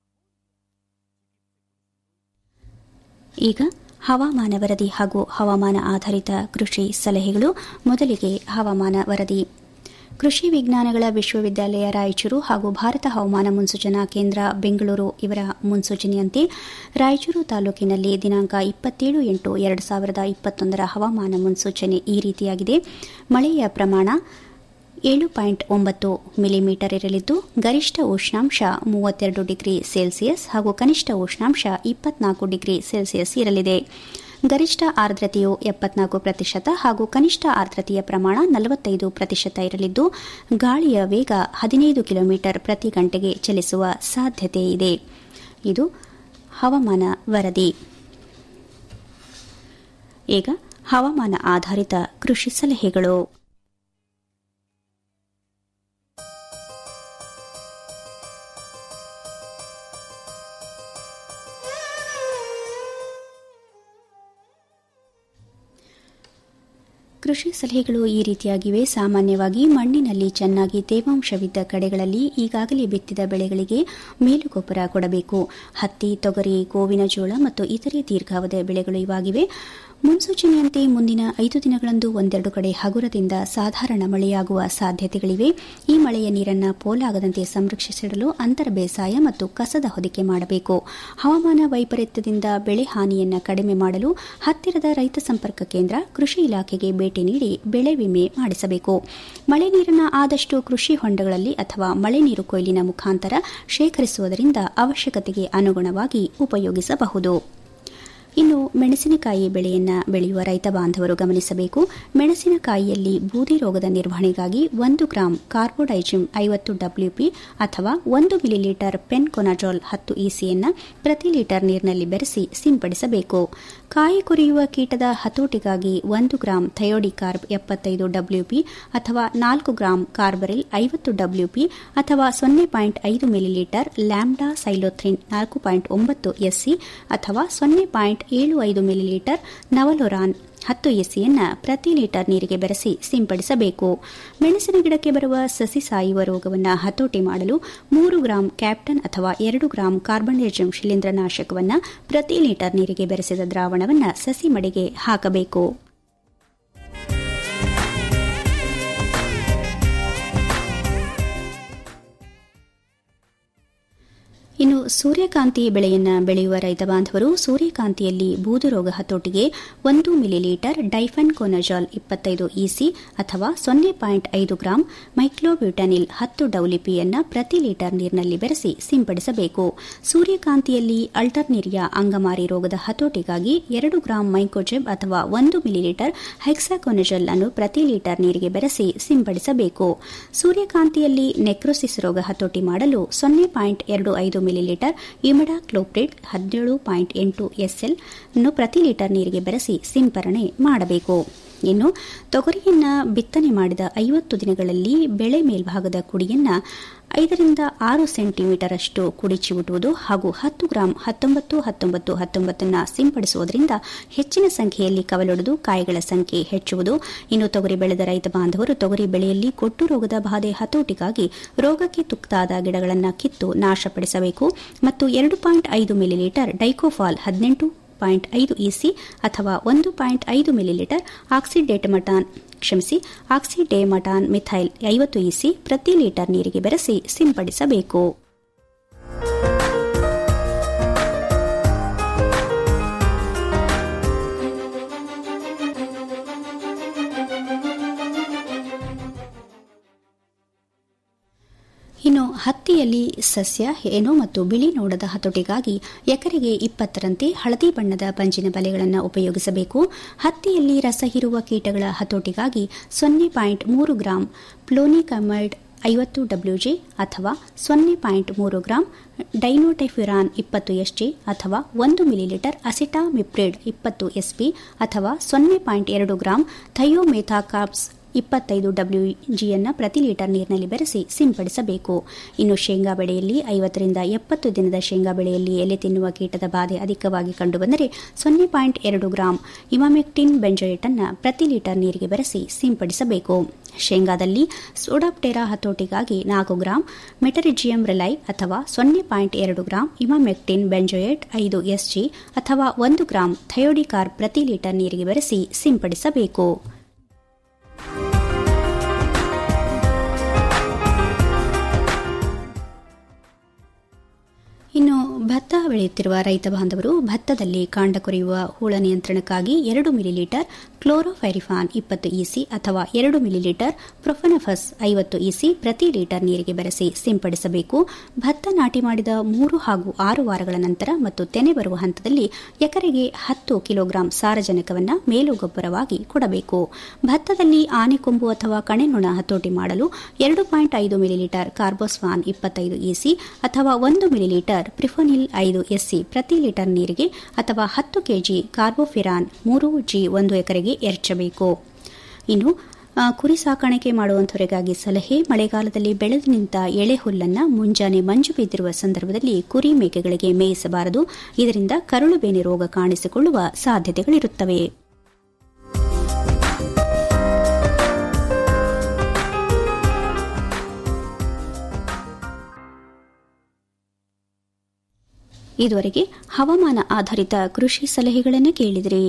ಈಗ ಹವಾಮಾನ ವರದಿ ಹಾಗೂ ಹವಾಮಾನ ಆಧಾರಿತ ಕೃಷಿ ಸಲಹೆಗಳು ಮೊದಲಿಗೆ ಹವಾಮಾನ ವರದಿ ಕೃಷಿ ವಿಜ್ಞಾನಗಳ ವಿಶ್ವವಿದ್ಯಾಲಯ ರಾಯಚೂರು ಹಾಗೂ ಭಾರತ ಹವಾಮಾನ ಮುನ್ಸೂಚನಾ ಕೇಂದ್ರ ಬೆಂಗಳೂರು ಇವರ ಮುನ್ಸೂಚನೆಯಂತೆ ರಾಯಚೂರು ತಾಲೂಕಿನಲ್ಲಿ ದಿನಾಂಕ ಇಪ್ಪತ್ತೇಳು ಎಂಟು ಎರಡು ಸಾವಿರದ ಇಪ್ಪತ್ತೊಂದರ ಹವಾಮಾನ ಮುನ್ಸೂಚನೆ ಈ ರೀತಿಯಾಗಿದೆ ಮಳೆಯ ಪ್ರಮಾಣ ಏಳು ಪಾಯಿಂಟ್ ಒಂಬತ್ತು ಮಿಲಿಮೀಟರ್ ಇರಲಿದ್ದು ಗರಿಷ್ಠ ಉಷ್ಣಾಂಶ ಮೂವತ್ತೆರಡು ಡಿಗ್ರಿ ಸೆಲ್ಸಿಯಸ್ ಹಾಗೂ ಕನಿಷ್ಠ ಉಷ್ಣಾಂಶ ಇಪ್ಪತ್ನಾಲ್ಕು ಡಿಗ್ರಿ ಸೆಲ್ಸಿಯಸ್ ಇರಲಿದೆ ಗರಿಷ್ಠ ಆರ್ದ್ರತೆಯು ಎಪ್ಪತ್ನಾಲ್ಕು ಪ್ರತಿಶತ ಹಾಗೂ ಕನಿಷ್ಠ ಆರ್ದ್ರತೆಯ ಪ್ರಮಾಣ ನಲವತ್ತೈದು ಪ್ರತಿಶತ ಇರಲಿದ್ದು ಗಾಳಿಯ ವೇಗ ಹದಿನೈದು ಕಿಲೋಮೀಟರ್ ಪ್ರತಿ ಗಂಟೆಗೆ ಚಲಿಸುವ ಸಾಧ್ಯತೆ ಇದೆ ಇದು ಹವಾಮಾನ ವರದಿ ಈಗ ಹವಾಮಾನ ಆಧಾರಿತ ಕೃಷಿ ಸಲಹೆಗಳು ಕೃಷಿ ಸಲಹೆಗಳು ಈ ರೀತಿಯಾಗಿವೆ ಸಾಮಾನ್ಯವಾಗಿ ಮಣ್ಣಿನಲ್ಲಿ ಚೆನ್ನಾಗಿ ತೇವಾಂಶವಿದ್ದ ಕಡೆಗಳಲ್ಲಿ ಈಗಾಗಲೇ ಬಿತ್ತಿದ ಬೆಳೆಗಳಿಗೆ ಮೇಲುಗೊಬ್ಬರ ಕೊಡಬೇಕು ಹತ್ತಿ ತೊಗರಿ ಗೋವಿನ ಜೋಳ ಮತ್ತು ಇತರೆ ದೀರ್ಘಾವಧಿಯ ಬೆಳೆಗಳು ಇವಾಗಿವೆ ಮುನ್ಸೂಚನೆಯಂತೆ ಮುಂದಿನ ಐದು ದಿನಗಳಂದು ಒಂದೆರಡು ಕಡೆ ಹಗುರದಿಂದ ಸಾಧಾರಣ ಮಳೆಯಾಗುವ ಸಾಧ್ಯತೆಗಳಿವೆ ಈ ಮಳೆಯ ನೀರನ್ನು ಪೋಲಾಗದಂತೆ ಸಂರಕ್ಷಿಸಿಡಲು ಅಂತರ ಬೇಸಾಯ ಮತ್ತು ಕಸದ ಹೊದಿಕೆ ಮಾಡಬೇಕು ಹವಾಮಾನ ವೈಪರೀತ್ಯದಿಂದ ಬೆಳೆ ಹಾನಿಯನ್ನು ಕಡಿಮೆ ಮಾಡಲು ಹತ್ತಿರದ ರೈತ ಸಂಪರ್ಕ ಕೇಂದ್ರ ಕೃಷಿ ಇಲಾಖೆಗೆ ಭೇಟಿ ನೀಡಿ ಬೆಳೆ ವಿಮೆ ಮಾಡಿಸಬೇಕು ಮಳೆ ನೀರನ್ನು ಆದಷ್ಟು ಕೃಷಿ ಹೊಂಡಗಳಲ್ಲಿ ಅಥವಾ ಮಳೆ ನೀರು ಕೊಯ್ಲಿನ ಮುಖಾಂತರ ಶೇಖರಿಸುವುದರಿಂದ ಅವಶ್ಯಕತೆಗೆ ಅನುಗುಣವಾಗಿ ಉಪಯೋಗಿಸಬಹುದು ಇನ್ನು ಮೆಣಸಿನಕಾಯಿ ಬೆಳೆಯನ್ನ ಬೆಳೆಯುವ ರೈತ ಬಾಂಧವರು ಗಮನಿಸಬೇಕು ಮೆಣಸಿನಕಾಯಿಯಲ್ಲಿ ಬೂದಿ ರೋಗದ ನಿರ್ವಹಣೆಗಾಗಿ ಒಂದು ಗ್ರಾಂ ಕಾರ್ಬೋಡೈಜಿಮ್ ಐವತ್ತು ಡಬ್ಲ್ಯೂಪಿ ಅಥವಾ ಒಂದು ಮಿಲಿಲೀಟರ್ ಪೆನ್ಕೊನಜಾಲ್ ಹತ್ತು ಇಸಿಯನ್ನು ಪ್ರತಿ ಲೀಟರ್ ನೀರಿನಲ್ಲಿ ಬೆರೆಸಿ ಸಿಂಪಡಿಸಬೇಕು ಕಾಯಿ ಕೊರೆಯುವ ಕೀಟದ ಹತೋಟಿಗಾಗಿ ಒಂದು ಗ್ರಾಂ ಥಯೋಡಿಕಾರ್ಬ್ ಎಪ್ಪತ್ತೈದು ಡಬ್ಲ್ಯೂಪಿ ಅಥವಾ ನಾಲ್ಕು ಗ್ರಾಂ ಕಾರ್ಬರಿಲ್ ಐವತ್ತು ಡಬ್ಲ್ಯೂಪಿ ಅಥವಾ ಸೊನ್ನೆ ಪಾಯಿಂಟ್ ಐದು ಮಿಲಿಲೀಟರ್ ಲ್ಯಾಂಬ್ಡಾ ಸೈಲೋಥ್ರಿನ್ ನಾಲ್ಕು ಪಾಯಿಂಟ್ ಒಂಬತ್ತು ಎಸ್ಸಿ ಅಥವಾ ಸೊನ್ನೆ ಪಾಯಿಂಟ್ ಏಳು ಐದು ಮಿಲಿಲೀಟರ್ ನವಲೊರಾನ್ ಹತ್ತು ಎಸ್ಸಿಯನ್ನು ಪ್ರತಿ ಲೀಟರ್ ನೀರಿಗೆ ಬೆರೆಸಿ ಸಿಂಪಡಿಸಬೇಕು ಮೆಣಸಿನ ಗಿಡಕ್ಕೆ ಬರುವ ಸಸಿ ಸಾಯುವ ರೋಗವನ್ನು ಹತೋಟಿ ಮಾಡಲು ಮೂರು ಗ್ರಾಂ ಕ್ಯಾಪ್ಟನ್ ಅಥವಾ ಎರಡು ಗ್ರಾಂ ಕಾರ್ಬನ್ಡೇಜಮ್ ಶಿಲೀಂಧ್ರನಾಶಕವನ್ನು ಪ್ರತಿ ಲೀಟರ್ ನೀರಿಗೆ ಬೆರೆಸಿದ ದ್ರಾವಣವನ್ನು ಸಸಿ ಮಡಿಗೆ ಹಾಕಬೇಕು ಇನ್ನು ಸೂರ್ಯಕಾಂತಿ ಬೆಳೆಯನ್ನ ಬೆಳೆಯುವ ರೈತ ಬಾಂಧವರು ಸೂರ್ಯಕಾಂತಿಯಲ್ಲಿ ಬೂದು ರೋಗ ಹತೋಟಿಗೆ ಒಂದು ಮಿಲಿಲೀಟರ್ ಡೈಫನ್ ಕೋನಜಾಲ್ ಇಪ್ಪತ್ತೈದು ಇಸಿ ಅಥವಾ ಸೊನ್ನೆ ಪಾಯಿಂಟ್ ಐದು ಗ್ರಾಂ ಮೈಕ್ಲೋಬ್ಯೂಟನಿಲ್ ಹತ್ತು ಡೌಲಿಪಿಯನ್ನ ಪ್ರತಿ ಲೀಟರ್ ನೀರಿನಲ್ಲಿ ಬೆರೆಸಿ ಸಿಂಪಡಿಸಬೇಕು ಸೂರ್ಯಕಾಂತಿಯಲ್ಲಿ ಅಲ್ಟರ್ನೇರಿಯಾ ಅಂಗಮಾರಿ ರೋಗದ ಹತೋಟಿಗಾಗಿ ಎರಡು ಗ್ರಾಂ ಮೈಕೋಜೆಬ್ ಅಥವಾ ಒಂದು ಮಿಲಿಲೀಟರ್ ಹೆಕ್ಸಾಕೋನಜಲ್ ಅನ್ನು ಪ್ರತಿ ಲೀಟರ್ ನೀರಿಗೆ ಬೆರೆಸಿ ಸಿಂಪಡಿಸಬೇಕು ಸೂರ್ಯಕಾಂತಿಯಲ್ಲಿ ನೆಕ್ರೋಸಿಸ್ ರೋಗ ಹತೋಟಿ ಮಾಡಲು ಸೊನ್ನೆ ಪಾಯಿಂಟ್ ಎರಡು ಐದು ಮಿಲಿಲೀಟರ್ ಇಮಿಡಾ ಕ್ಲೋಪ್ರಿಡ್ ಹದಿನೇಳು ಪಾಯಿಂಟ್ ಎಂಟು ಎಸ್ಎಲ್ ಅನ್ನು ಪ್ರತಿ ಲೀಟರ್ ನೀರಿಗೆ ಬೆರೆಸಿ ಸಿಂಪರಣೆ ಮಾಡಬೇಕು ಇನ್ನು ತೊಗರಿಯನ್ನ ಬಿತ್ತನೆ ಮಾಡಿದ ಐವತ್ತು ದಿನಗಳಲ್ಲಿ ಬೆಳೆ ಮೇಲ್ಭಾಗದ ಕುಡಿಯನ್ನ ಐದರಿಂದ ಆರು ಸೆಂಟಿಮೀಟರ್ ಅಷ್ಟು ಕುಡಿ ಚಿವುಟುವುದು ಹಾಗೂ ಹತ್ತು ಗ್ರಾಂ ಹತ್ತೊಂಬತ್ತು ಹತ್ತೊಂಬತ್ತು ಹತ್ತೊಂಬತ್ತನ್ನು ಸಿಂಪಡಿಸುವುದರಿಂದ ಹೆಚ್ಚಿನ ಸಂಖ್ಯೆಯಲ್ಲಿ ಕವಲೊಡೆದು ಕಾಯಿಗಳ ಸಂಖ್ಯೆ ಹೆಚ್ಚುವುದು ಇನ್ನು ತೊಗರಿ ಬೆಳೆದ ರೈತ ಬಾಂಧವರು ತೊಗರಿ ಬೆಳೆಯಲ್ಲಿ ಕೊಟ್ಟು ರೋಗದ ಬಾಧೆ ಹತೋಟಿಗಾಗಿ ರೋಗಕ್ಕೆ ತುತ್ತಾದ ಗಿಡಗಳನ್ನು ಕಿತ್ತು ನಾಶಪಡಿಸಬೇಕು ಮತ್ತು ಎರಡು ಪಾಯಿಂಟ್ ಐದು ಮಿಲಿಲೀಟರ್ ಡೈಕೋಫಾಲ್ ಹದಿನೆಂಟು ಪಾಯಿಂಟ್ ಐದು ಇಸಿ ಅಥವಾ ಒಂದು ಪಾಯಿಂಟ್ ಐದು ಮಿಲಿಲೀಟರ್ ಆಕ್ಸಿಡೇಟಮಟಾನ್ ಕ್ಷಮಿಸಿ ಆಕ್ಸಿಡೇಮಟಾನ್ ಮಿಥೈಲ್ ಐವತ್ತು ಇಸಿ ಪ್ರತಿ ಲೀಟರ್ ನೀರಿಗೆ ಬೆರೆಸಿ ಸಿಂಪಡಿಸಬೇಕು ಇನ್ನು ಹತ್ತಿಯಲ್ಲಿ ಸಸ್ಯ ಹೇನು ಮತ್ತು ಬಿಳಿ ನೋಡದ ಹತೋಟಿಗಾಗಿ ಎಕರೆಗೆ ಇಪ್ಪತ್ತರಂತೆ ಹಳದಿ ಬಣ್ಣದ ಪಂಜಿನ ಬಲೆಗಳನ್ನು ಉಪಯೋಗಿಸಬೇಕು ಹತ್ತಿಯಲ್ಲಿ ರಸ ಹೀರುವ ಕೀಟಗಳ ಹತೋಟಿಗಾಗಿ ಸೊನ್ನೆ ಪಾಯಿಂಟ್ ಮೂರು ಗ್ರಾಂ ಪ್ಲೋನಿಕಮೈಡ್ ಐವತ್ತು ಡಬ್ಲ್ಯೂಜಿ ಅಥವಾ ಸೊನ್ನೆ ಪಾಯಿಂಟ್ ಮೂರು ಗ್ರಾಂ ಡೈನೋಟೆಫ್ಯುರಾನ್ ಇಪ್ಪತ್ತು ಎಸ್ಜಿ ಅಥವಾ ಒಂದು ಮಿಲಿಲೀಟರ್ ಅಸಿಟಾಮಿಪ್ರಿಡ್ ಇಪ್ಪತ್ತು ಎಸ್ಪಿ ಅಥವಾ ಸೊನ್ನೆ ಪಾಯಿಂಟ್ ಎರಡು ಗ್ರಾಂ ಥಯೋಮೆಥಾಕಾಪ್ಸ್ ಇಪ್ಪತ್ತೈದು ಡಬ್ಲ್ಯೂಜಿಯನ್ನು ಪ್ರತಿ ಲೀಟರ್ ನೀರಿನಲ್ಲಿ ಬೆರೆಸಿ ಸಿಂಪಡಿಸಬೇಕು ಇನ್ನು ಶೇಂಗಾ ಬೆಳೆಯಲ್ಲಿ ಐವತ್ತರಿಂದ ಎಪ್ಪತ್ತು ದಿನದ ಶೇಂಗಾ ಬೆಳೆಯಲ್ಲಿ ಎಲೆ ತಿನ್ನುವ ಕೀಟದ ಬಾಧೆ ಅಧಿಕವಾಗಿ ಕಂಡುಬಂದರೆ ಸೊನ್ನೆ ಪಾಯಿಂಟ್ ಎರಡು ಗ್ರಾಂ ಇಮಾಮೆಕ್ಟಿನ್ ಬೆಂಜೋಯೇಟನ್ನು ಪ್ರತಿ ಲೀಟರ್ ನೀರಿಗೆ ಬೆರೆಸಿ ಸಿಂಪಡಿಸಬೇಕು ಶೇಂಗಾದಲ್ಲಿ ಸೋಡಾಪ್ಟೆರಾ ಹತೋಟಿಗಾಗಿ ನಾಲ್ಕು ಗ್ರಾಂ ಮೆಟರಿಜಿಯಂ ರಿಲೈ ಅಥವಾ ಸೊನ್ನೆ ಪಾಯಿಂಟ್ ಎರಡು ಗ್ರಾಂ ಇಮಾಮೆಕ್ಟಿನ್ ಬೆಂಜೋಯೇಟ್ ಐದು ಎಸ್ಜಿ ಅಥವಾ ಒಂದು ಗ್ರಾಂ ಥಯೋಡಿಕಾರ್ ಪ್ರತಿ ಲೀಟರ್ ನೀರಿಗೆ ಬೆರೆಸಿ ಸಿಂಪಡಿಸಬೇಕು ಇನ್ನು ಭತ್ತ ಬೆಳೆಯುತ್ತಿರುವ ರೈತ ಬಾಂಧವರು ಭತ್ತದಲ್ಲಿ ಕಾಂಡ ಕೊರೆಯುವ ಹುಳ ನಿಯಂತ್ರಣಕ್ಕಾಗಿ ಎರಡು ಮಿಲಿಲೀಟರ್ ಕ್ಲೋರೋಫೈರಿಫಾನ್ ಇಪ್ಪತ್ತು ಇಸಿ ಅಥವಾ ಎರಡು ಮಿಲಿಲೀಟರ್ ಪ್ರೊಫೆನಫಸ್ ಐವತ್ತು ಇಸಿ ಪ್ರತಿ ಲೀಟರ್ ನೀರಿಗೆ ಬೆರೆಸಿ ಸಿಂಪಡಿಸಬೇಕು ಭತ್ತ ನಾಟಿ ಮಾಡಿದ ಮೂರು ಹಾಗೂ ಆರು ವಾರಗಳ ನಂತರ ಮತ್ತು ತೆನೆ ಬರುವ ಹಂತದಲ್ಲಿ ಎಕರೆಗೆ ಹತ್ತು ಕಿಲೋಗ್ರಾಂ ಸಾರಜನಕವನ್ನು ಮೇಲುಗೊಬ್ಬರವಾಗಿ ಕೊಡಬೇಕು ಭತ್ತದಲ್ಲಿ ಆನೆಕೊಂಬು ಅಥವಾ ಕಣೆನೊಣ ಹತೋಟಿ ಮಾಡಲು ಎರಡು ಪಾಯಿಂಟ್ ಐದು ಮಿಲಿಲೀಟರ್ ಕಾರ್ಬೋಸ್ವಾನ್ ಇಪ್ಪತ್ತೈದು ಇಸಿ ಅಥವಾ ಒಂದು ಮಿಲಿಲೀಟರ್ ಪ್ರಿಫೋನಿಲ್ ಐದು ಎಸ್ಸಿ ಪ್ರತಿ ಲೀಟರ್ ನೀರಿಗೆ ಅಥವಾ ಹತ್ತು ಕೆಜಿ ಕಾರ್ಬೋಫಿರಾನ್ ಮೂರು ಜಿ ಒಂದು ಎಕರೆಗೆ ಎರಚಬೇಕು ಇನ್ನು ಆ, ಕುರಿ ಸಾಕಾಣಿಕೆ ಮಾಡುವಂತವರಿಗಾಗಿ ಸಲಹೆ ಮಳೆಗಾಲದಲ್ಲಿ ಬೆಳೆದು ನಿಂತ ಎಳೆ ಹುಲ್ಲನ್ನು ಮುಂಜಾನೆ ಮಂಜು ಬಿದ್ದಿರುವ ಸಂದರ್ಭದಲ್ಲಿ ಕುರಿ ಮೇಕೆಗಳಿಗೆ ಮೇಯಿಸಬಾರದು ಇದರಿಂದ ಕರುಳು ಬೇನೆ ರೋಗ ಕಾಣಿಸಿಕೊಳ್ಳುವ ಸಾಧ್ಯತೆಗಳಿರುತ್ತವೆ ಇದುವರೆಗೆ ಹವಾಮಾನ ಆಧಾರಿತ ಕೃಷಿ ಸಲಹೆಗಳನ್ನು ಕೇಳಿದಿರಿ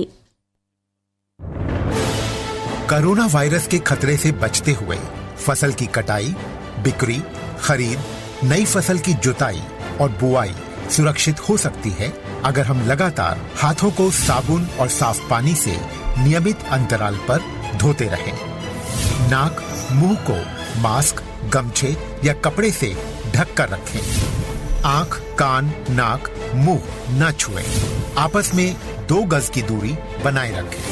कोरोना वायरस के खतरे से बचते हुए फसल की कटाई बिक्री खरीद नई फसल की जुताई और बुआई सुरक्षित हो सकती है अगर हम लगातार हाथों को साबुन और साफ पानी से नियमित अंतराल पर धोते रहें। नाक मुंह को मास्क गमछे या कपड़े से ढक कर रखें आंख कान नाक मुंह न छुएं। आपस में दो गज की दूरी बनाए रखें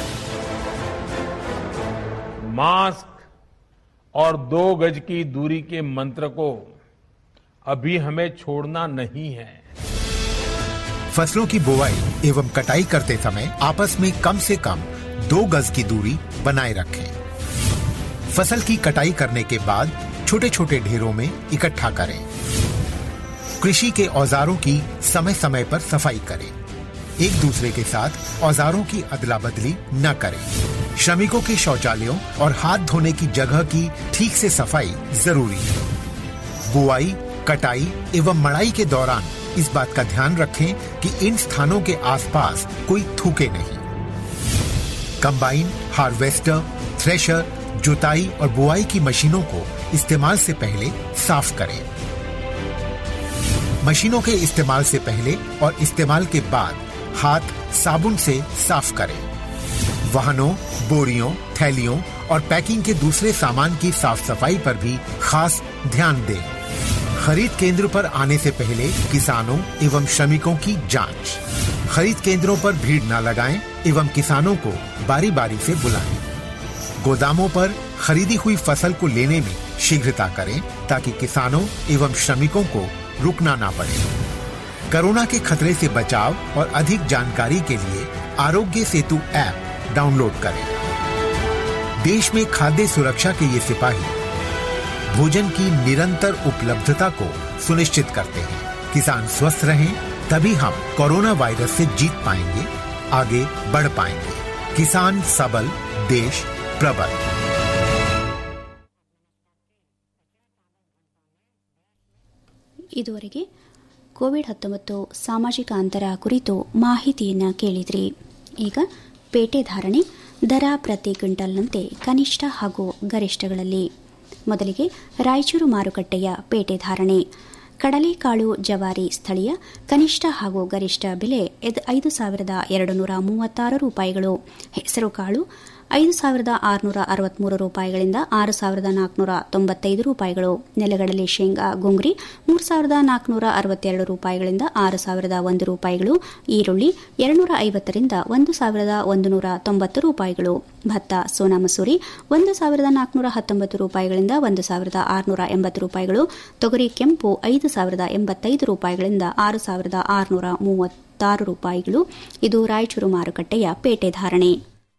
मास्क और दो गज की दूरी के मंत्र को अभी हमें छोड़ना नहीं है फसलों की बुवाई एवं कटाई करते समय आपस में कम से कम दो गज की दूरी बनाए रखें फसल की कटाई करने के बाद छोटे छोटे ढेरों में इकट्ठा करें कृषि के औजारों की समय समय पर सफाई करें एक दूसरे के साथ औजारों की अदला बदली न करें श्रमिकों के शौचालयों और हाथ धोने की जगह की ठीक से सफाई जरूरी है बुआई कटाई एवं मड़ाई के दौरान इस बात का ध्यान रखें कि इन स्थानों के आसपास कोई थूके नहीं कंबाइन हार्वेस्टर थ्रेशर जुताई और बुआई की मशीनों को इस्तेमाल से पहले साफ करें मशीनों के इस्तेमाल से पहले और इस्तेमाल के बाद हाथ साबुन से साफ करें वाहनों बोरियों थैलियों और पैकिंग के दूसरे सामान की साफ सफाई पर भी खास ध्यान दें खरीद केंद्र पर आने से पहले किसानों एवं श्रमिकों की जांच खरीद केंद्रों पर भीड़ न लगाएं एवं किसानों को बारी बारी से बुलाएं गोदामों पर खरीदी हुई फसल को लेने में शीघ्रता करें ताकि किसानों एवं श्रमिकों को रुकना ना पड़े कोरोना के खतरे से बचाव और अधिक जानकारी के लिए आरोग्य सेतु ऐप डाउनलोड करें देश में खाद्य सुरक्षा के ये सिपाही भोजन की निरंतर उपलब्धता को सुनिश्चित करते हैं किसान स्वस्थ रहें तभी हम कोरोना वायरस से जीत पाएंगे आगे बढ़ पाएंगे किसान सबल देश प्रबल ಇದುವರೆಗೆ ಕೋವಿಡ್ ಹತ್ತೊಂಬತ್ತು ಸಾಮಾಜಿಕ ಅಂತರ ಕುರಿತು ಮಾಹಿತಿಯನ್ನು ಕೇಳಿದ್ರಿ ಈಗ ಪೇಟೆ ಧಾರಣೆ ದರ ಪ್ರತಿ ಕ್ವಿಂಟಲ್ನಂತೆ ಕನಿಷ್ಠ ಹಾಗೂ ಗರಿಷ್ಠಗಳಲ್ಲಿ ಮೊದಲಿಗೆ ರಾಯಚೂರು ಮಾರುಕಟ್ಟೆಯ ಪೇಟೆ ಧಾರಣೆ ಕಡಲೆಕಾಳು ಜವಾರಿ ಸ್ಥಳೀಯ ಕನಿಷ್ಠ ಹಾಗೂ ಗರಿಷ್ಠ ಬೆಲೆ ಐದು ಸಾವಿರದ ಎರಡು ನೂರ ಮೂವತ್ತಾರು ರೂಪಾಯಿಗಳು ಹೆಸರುಕಾಳು ಐದು ಸಾವಿರದ ಆರುನೂರ ಅರವತ್ಮೂರು ರೂಪಾಯಿಗಳಿಂದ ಆರು ಸಾವಿರದ ನಾಲ್ಕುನೂರ ತೊಂಬತ್ತೈದು ರೂಪಾಯಿಗಳು ನೆಲಗಡಲೆ ಶೇಂಗಾ ಗುಂಗ್ರಿ ಮೂರು ಸಾವಿರದ ನಾಲ್ಕುನೂರ ಅರವತ್ತೆರಡು ರೂಪಾಯಿಗಳಿಂದ ಆರು ಸಾವಿರದ ಒಂದು ರೂಪಾಯಿಗಳು ಈರುಳ್ಳಿ ಎರಡುನೂರ ಐವತ್ತರಿಂದ ಒಂದು ಸಾವಿರದ ಒಂದು ನೂರ ತೊಂಬತ್ತು ರೂಪಾಯಿಗಳು ಭತ್ತ ಸೋನಾ ಮಸೂರಿ ಒಂದು ಸಾವಿರದ ನಾಲ್ಕುನೂರ ಹತ್ತೊಂಬತ್ತು ರೂಪಾಯಿಗಳಿಂದ ಒಂದು ಸಾವಿರದ ಆರುನೂರ ಎಂಬತ್ತು ರೂಪಾಯಿಗಳು ತೊಗರಿ ಕೆಂಪು ಐದು ಸಾವಿರದ ಎಂಬತ್ತೈದು ರೂಪಾಯಿಗಳಿಂದ ಆರು ಸಾವಿರದ ಆರುನೂರ ಮೂವತ್ತಾರು ರೂಪಾಯಿಗಳು ಇದು ರಾಯಚೂರು ಮಾರುಕಟ್ಟೆಯ ಪೇಟೆ ಧಾರಣೆ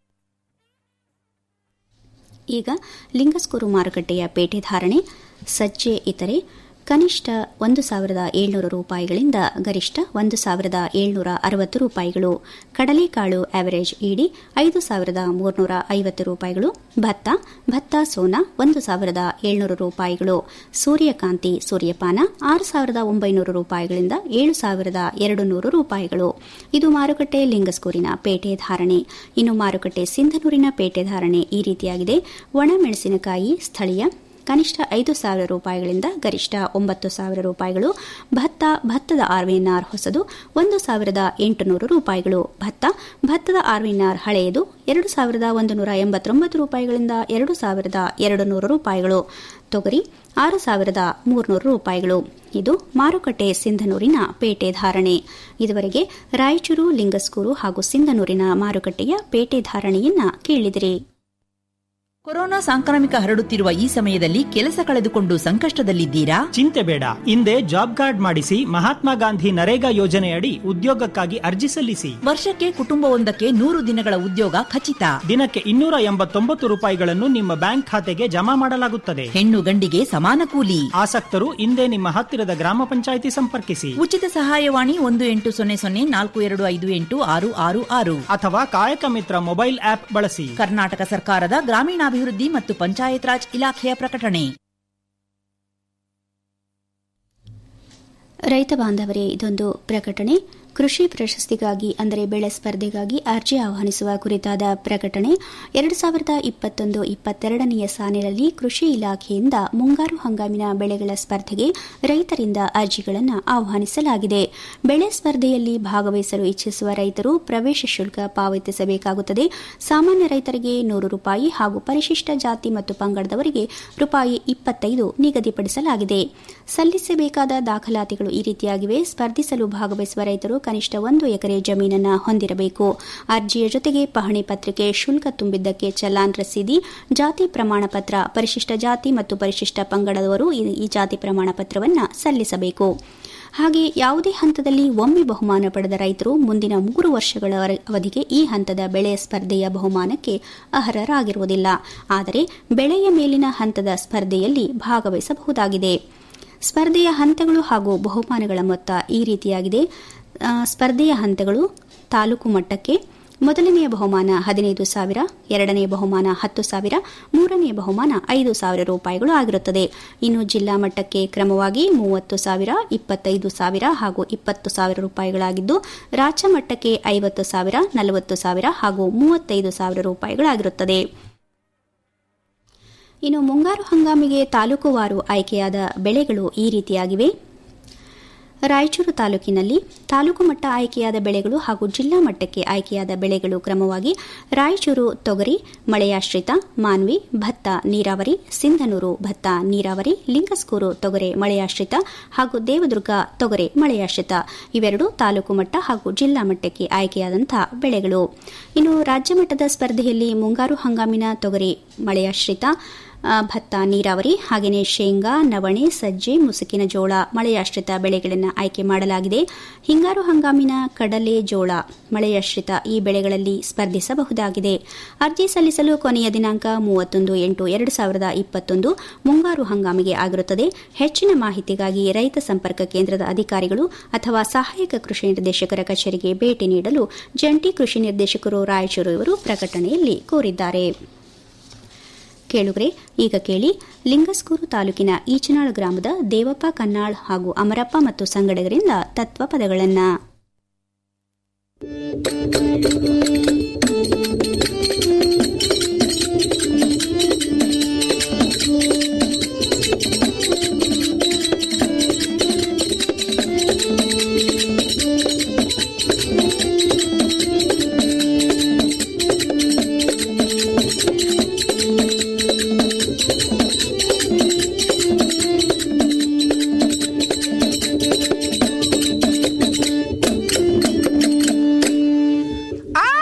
ಈಗ ಲಿಂಗಸ್ಕೂರು ಮಾರುಕಟ್ಟೆಯ ಪೇಟೆ ಧಾರಣೆ ಸಜ್ಜೆ ಇತರೆ ಕನಿಷ್ಠ ಒಂದು ಸಾವಿರದ ಏಳ್ನೂರು ರೂಪಾಯಿಗಳಿಂದ ಗರಿಷ್ಠ ಒಂದು ಸಾವಿರದ ಏಳ್ನೂರ ಅರವತ್ತು ರೂಪಾಯಿಗಳು ಕಡಲೆಕಾಳು ಆವರೇಜ್ ಇಡಿ ಐದು ಸಾವಿರದ ಮೂರ್ನೂರ ಐವತ್ತು ರೂಪಾಯಿಗಳು ಭತ್ತ ಭತ್ತ ಸೋನಾ ಒಂದು ಸಾವಿರದ ಏಳ್ನೂರು ರೂಪಾಯಿಗಳು ಸೂರ್ಯಕಾಂತಿ ಸೂರ್ಯಪಾನ ಆರು ಸಾವಿರದ ಒಂಬೈನೂರು ರೂಪಾಯಿಗಳಿಂದ ಏಳು ಸಾವಿರದ ಎರಡು ನೂರು ರೂಪಾಯಿಗಳು ಇದು ಮಾರುಕಟ್ಟೆ ಲಿಂಗಸ್ಕೂರಿನ ಪೇಟೆ ಧಾರಣೆ ಇನ್ನು ಮಾರುಕಟ್ಟೆ ಸಿಂಧನೂರಿನ ಪೇಟೆ ಧಾರಣೆ ಈ ರೀತಿಯಾಗಿದೆ ಒಣಮೆಣಸಿನಕಾಯಿ ಸ್ಥಳೀಯ ಕನಿಷ್ಠ ಐದು ಸಾವಿರ ರೂಪಾಯಿಗಳಿಂದ ಗರಿಷ್ಠ ಒಂಬತ್ತು ಸಾವಿರ ರೂಪಾಯಿಗಳು ಭತ್ತ ಭತ್ತದ ಆರ್ವಿಎನ್ಆರ್ ಹೊಸದು ಒಂದು ಸಾವಿರದ ಎಂಟುನೂರು ರೂಪಾಯಿಗಳು ಭತ್ತ ಭತ್ತದ ಆರ್ವಿಎನ್ಆರ್ ಹಳೆಯದು ಎರಡು ಸಾವಿರದ ಒಂದು ನೂರ ಎಂಬತ್ತೊಂಬತ್ತು ರೂಪಾಯಿಗಳಿಂದ ಎರಡು ಸಾವಿರದ ಎರಡು ನೂರು ರೂಪಾಯಿಗಳು ತೊಗರಿ ಆರು ಸಾವಿರದ ಮೂರ್ನೂರು ರೂಪಾಯಿಗಳು ಇದು ಮಾರುಕಟ್ಟೆ ಸಿಂಧನೂರಿನ ಪೇಟೆ ಧಾರಣೆ ಇದುವರೆಗೆ ರಾಯಚೂರು ಲಿಂಗಸ್ಕೂರು ಹಾಗೂ ಸಿಂಧನೂರಿನ ಮಾರುಕಟ್ಟೆಯ ಪೇಟೆ ಧಾರಣೆಯನ್ನ ಕೇಳಿದಿರಿ ಕೊರೋನಾ ಸಾಂಕ್ರಾಮಿಕ ಹರಡುತ್ತಿರುವ ಈ ಸಮಯದಲ್ಲಿ ಕೆಲಸ ಕಳೆದುಕೊಂಡು ಸಂಕಷ್ಟದಲ್ಲಿದ್ದೀರಾ ಚಿಂತೆ ಬೇಡ ಹಿಂದೆ ಜಾಬ್ ಕಾರ್ಡ್ ಮಾಡಿಸಿ ಮಹಾತ್ಮ ಗಾಂಧಿ ನರೇಗಾ ಯೋಜನೆಯಡಿ ಉದ್ಯೋಗಕ್ಕಾಗಿ ಅರ್ಜಿ ಸಲ್ಲಿಸಿ ವರ್ಷಕ್ಕೆ ಕುಟುಂಬವೊಂದಕ್ಕೆ ನೂರು ದಿನಗಳ ಉದ್ಯೋಗ ಖಚಿತ ದಿನಕ್ಕೆ ಇನ್ನೂರ ಎಂಬತ್ತೊಂಬತ್ತು ರೂಪಾಯಿಗಳನ್ನು ನಿಮ್ಮ ಬ್ಯಾಂಕ್ ಖಾತೆಗೆ ಜಮಾ ಮಾಡಲಾಗುತ್ತದೆ ಹೆಣ್ಣು ಗಂಡಿಗೆ ಸಮಾನ ಕೂಲಿ ಆಸಕ್ತರು ಹಿಂದೆ ನಿಮ್ಮ ಹತ್ತಿರದ ಗ್ರಾಮ ಪಂಚಾಯಿತಿ ಸಂಪರ್ಕಿಸಿ ಉಚಿತ ಸಹಾಯವಾಣಿ ಒಂದು ಎಂಟು ಸೊನ್ನೆ ಸೊನ್ನೆ ನಾಲ್ಕು ಎರಡು ಐದು ಎಂಟು ಆರು ಆರು ಆರು ಅಥವಾ ಕಾಯಕ ಮಿತ್ರ ಮೊಬೈಲ್ ಆಪ್ ಬಳಸಿ ಕರ್ನಾಟಕ ಸರ್ಕಾರದ ಗ್ರಾಮೀಣಾಭಿವೃದ್ಧಿ ಮತ್ತು ಪಂಚಾಯತ್ ರಾಜ್ ಇಲಾಖೆಯ ಪ್ರಕಟಣೆ ರೈತ ಬಾಂಧವರೇ ಇದೊಂದು ಪ್ರಕಟಣೆ ಕೃಷಿ ಪ್ರಶಸ್ತಿಗಾಗಿ ಅಂದರೆ ಬೆಳೆ ಸ್ಪರ್ಧೆಗಾಗಿ ಅರ್ಜಿ ಆಹ್ವಾನಿಸುವ ಕುರಿತಾದ ಪ್ರಕಟಣೆ ಎರಡು ಸಾವಿರದ ಇಪ್ಪತ್ತೊಂದು ಇಪ್ಪತ್ತೆರಡನೆಯ ಸಾಲಿನಲ್ಲಿ ಕೃಷಿ ಇಲಾಖೆಯಿಂದ ಮುಂಗಾರು ಹಂಗಾಮಿನ ಬೆಳೆಗಳ ಸ್ಪರ್ಧೆಗೆ ರೈತರಿಂದ ಅರ್ಜಿಗಳನ್ನು ಆಹ್ವಾನಿಸಲಾಗಿದೆ ಬೆಳೆ ಸ್ಪರ್ಧೆಯಲ್ಲಿ ಭಾಗವಹಿಸಲು ಇಚ್ಛಿಸುವ ರೈತರು ಪ್ರವೇಶ ಶುಲ್ಕ ಪಾವತಿಸಬೇಕಾಗುತ್ತದೆ ಸಾಮಾನ್ಯ ರೈತರಿಗೆ ನೂರು ರೂಪಾಯಿ ಹಾಗೂ ಪರಿಶಿಷ್ಟ ಜಾತಿ ಮತ್ತು ಪಂಗಡದವರಿಗೆ ರೂಪಾಯಿ ಇಪ್ಪತ್ತೈದು ನಿಗದಿಪಡಿಸಲಾಗಿದೆ ಸಲ್ಲಿಸಬೇಕಾದ ದಾಖಲಾತಿಗಳು ಈ ರೀತಿಯಾಗಿವೆ ಸ್ಪರ್ಧಿಸಲು ಭಾಗವಹಿಸುವ ರೈತರು ಕನಿಷ್ಠ ಒಂದು ಎಕರೆ ಜಮೀನನ್ನು ಹೊಂದಿರಬೇಕು ಅರ್ಜಿಯ ಜೊತೆಗೆ ಪಹಣಿ ಪತ್ರಿಕೆ ಶುಲ್ಕ ತುಂಬಿದ್ದಕ್ಕೆ ಚಲಾನ್ ರಸೀದಿ ಜಾತಿ ಪ್ರಮಾಣ ಪತ್ರ ಪರಿಶಿಷ್ಟ ಜಾತಿ ಮತ್ತು ಪರಿಶಿಷ್ಟ ಪಂಗಡದವರು ಈ ಜಾತಿ ಪ್ರಮಾಣ ಪತ್ರವನ್ನು ಸಲ್ಲಿಸಬೇಕು ಹಾಗೆ ಯಾವುದೇ ಹಂತದಲ್ಲಿ ಒಮ್ಮೆ ಬಹುಮಾನ ಪಡೆದ ರೈತರು ಮುಂದಿನ ಮೂರು ವರ್ಷಗಳ ಅವಧಿಗೆ ಈ ಹಂತದ ಬೆಳೆಯ ಸ್ಪರ್ಧೆಯ ಬಹುಮಾನಕ್ಕೆ ಅರ್ಹರಾಗಿರುವುದಿಲ್ಲ ಆದರೆ ಬೆಳೆಯ ಮೇಲಿನ ಹಂತದ ಸ್ಪರ್ಧೆಯಲ್ಲಿ ಭಾಗವಹಿಸಬಹುದಾಗಿದೆ ಸ್ಪರ್ಧೆಯ ಹಂತಗಳು ಹಾಗೂ ಬಹುಮಾನಗಳ ಮೊತ್ತ ಈ ರೀತಿಯಾಗಿದೆ ಸ್ಪರ್ಧೆಯ ಹಂತಗಳು ತಾಲೂಕು ಮಟ್ಟಕ್ಕೆ ಮೊದಲನೆಯ ಬಹುಮಾನ ಹದಿನೈದು ಸಾವಿರ ಎರಡನೇ ಬಹುಮಾನ ಹತ್ತು ಸಾವಿರ ಮೂರನೇ ಬಹುಮಾನ ಐದು ಸಾವಿರ ರೂಪಾಯಿಗಳು ಆಗಿರುತ್ತದೆ ಇನ್ನು ಜಿಲ್ಲಾ ಮಟ್ಟಕ್ಕೆ ಕ್ರಮವಾಗಿ ಮೂವತ್ತು ಸಾವಿರ ಇಪ್ಪತ್ತೈದು ಸಾವಿರ ಹಾಗೂ ಇಪ್ಪತ್ತು ಸಾವಿರ ರೂಪಾಯಿಗಳಾಗಿದ್ದು ರಾಜ್ಯ ಮಟ್ಟಕ್ಕೆ ಐವತ್ತು ಸಾವಿರ ನಲವತ್ತು ಸಾವಿರ ಹಾಗೂ ಮೂವತ್ತೈದು ಸಾವಿರ ರೂಪಾಯಿಗಳಾಗಿರುತ್ತದೆ ಇನ್ನು ಮುಂಗಾರು ಹಂಗಾಮಿಗೆ ತಾಲೂಕುವಾರು ಆಯ್ಕೆಯಾದ ಬೆಳೆಗಳು ಈ ರೀತಿಯಾಗಿವೆ ರಾಯಚೂರು ತಾಲೂಕಿನಲ್ಲಿ ತಾಲೂಕು ಮಟ್ಟ ಆಯ್ಕೆಯಾದ ಬೆಳೆಗಳು ಹಾಗೂ ಜಿಲ್ಲಾ ಮಟ್ಟಕ್ಕೆ ಆಯ್ಕೆಯಾದ ಬೆಳೆಗಳು ಕ್ರಮವಾಗಿ ರಾಯಚೂರು ತೊಗರಿ ಮಳೆಯಾಶ್ರಿತ ಮಾನ್ವಿ ಭತ್ತ ನೀರಾವರಿ ಸಿಂಧನೂರು ಭತ್ತ ನೀರಾವರಿ ಲಿಂಗಸ್ಕೂರು ತೊಗರೆ ಮಳೆಯಾಶ್ರಿತ ಹಾಗೂ ದೇವದುರ್ಗ ತೊಗರೆ ಮಳೆಯಾಶ್ರಿತ ಇವೆರಡು ತಾಲೂಕು ಮಟ್ಟ ಹಾಗೂ ಜಿಲ್ಲಾ ಮಟ್ಟಕ್ಕೆ ಆಯ್ಕೆಯಾದಂತಹ ಬೆಳೆಗಳು ಇನ್ನು ರಾಜ್ಯ ಮಟ್ಟದ ಸ್ಪರ್ಧೆಯಲ್ಲಿ ಮುಂಗಾರು ಹಂಗಾಮಿನ ತೊಗರಿ ಮಳೆಯಾಶ್ರಿತ ಭತ್ತ ನೀರಾವರಿ ಹಾಗೆಯೇ ಶೇಂಗಾ ನವಣೆ ಸಜ್ಜೆ ಮುಸುಕಿನ ಜೋಳ ಮಳೆಯಾಶ್ರಿತ ಬೆಳೆಗಳನ್ನು ಆಯ್ಕೆ ಮಾಡಲಾಗಿದೆ ಹಿಂಗಾರು ಹಂಗಾಮಿನ ಕಡಲೆ ಜೋಳ ಮಳೆಯಾಶ್ರಿತ ಈ ಬೆಳೆಗಳಲ್ಲಿ ಸ್ಪರ್ಧಿಸಬಹುದಾಗಿದೆ ಅರ್ಜಿ ಸಲ್ಲಿಸಲು ಕೊನೆಯ ದಿನಾಂಕ ಮೂವತ್ತೊಂದು ಎಂಟು ಎರಡು ಸಾವಿರದ ಇಪ್ಪತ್ತೊಂದು ಮುಂಗಾರು ಹಂಗಾಮಿಗೆ ಆಗಿರುತ್ತದೆ ಹೆಚ್ಚಿನ ಮಾಹಿತಿಗಾಗಿ ರೈತ ಸಂಪರ್ಕ ಕೇಂದ್ರದ ಅಧಿಕಾರಿಗಳು ಅಥವಾ ಸಹಾಯಕ ಕೃಷಿ ನಿರ್ದೇಶಕರ ಕಚೇರಿಗೆ ಭೇಟಿ ನೀಡಲು ಜಂಟಿ ಕೃಷಿ ನಿರ್ದೇಶಕರು ರಾಯಚೂರು ಇವರು ಪ್ರಕಟಣೆಯಲ್ಲಿ ಕೋರಿದ್ದಾರೆ ಕೇಳುಗರೆ ಈಗ ಕೇಳಿ ಲಿಂಗಸ್ಕೂರು ತಾಲೂಕಿನ ಈಚನಾಳ್ ಗ್ರಾಮದ ದೇವಪ್ಪ ಕನ್ನಾಳ್ ಹಾಗೂ ಅಮರಪ್ಪ ಮತ್ತು ಸಂಗಡಿಗರಿಂದ ತತ್ವ ಪದಗಳನ್ನು ಆ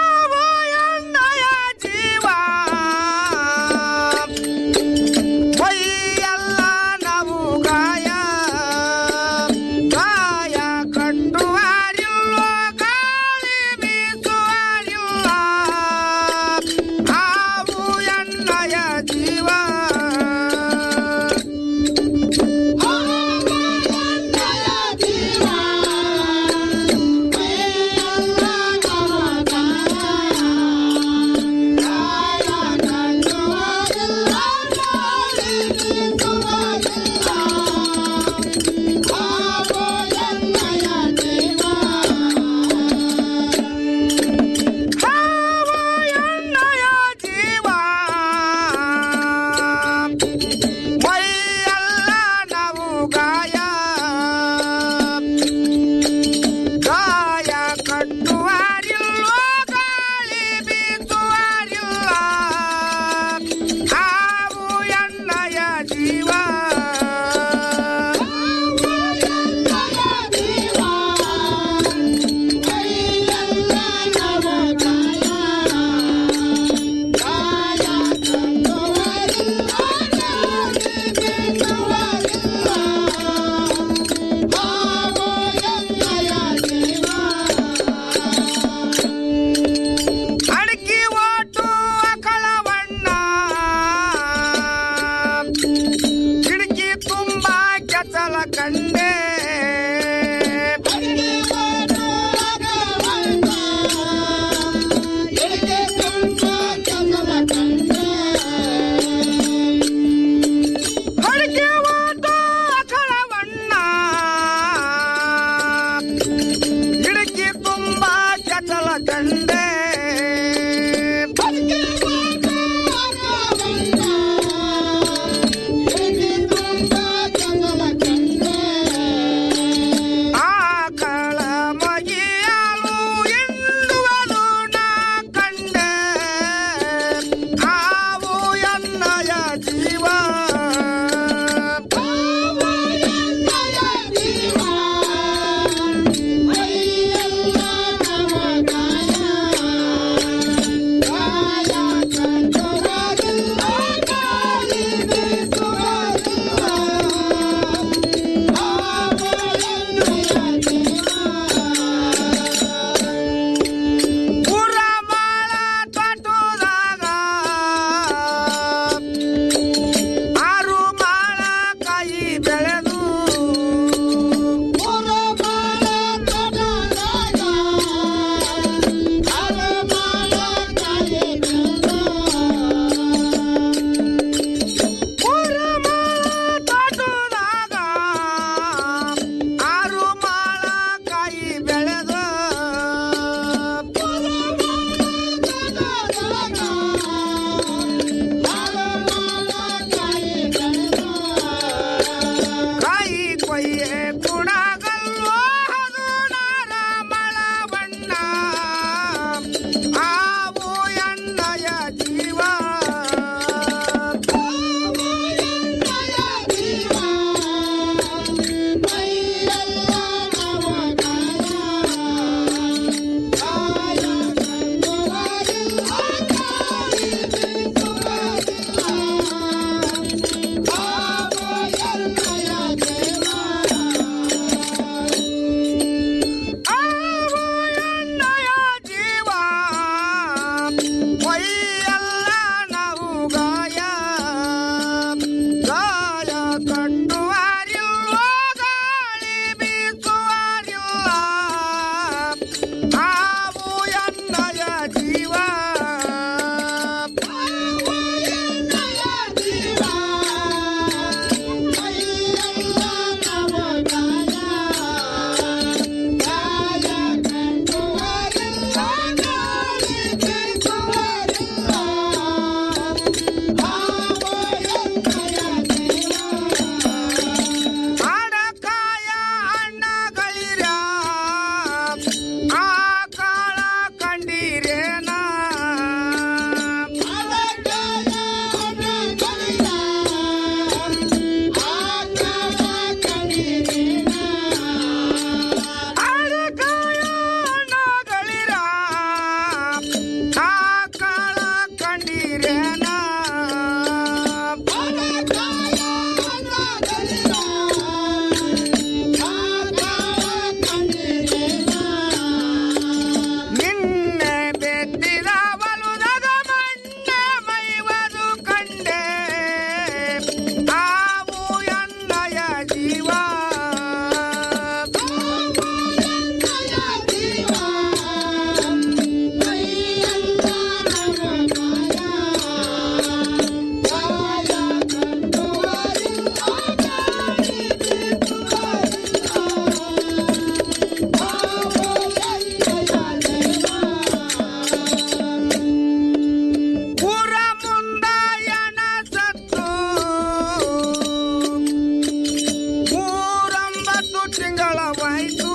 ವೈಟು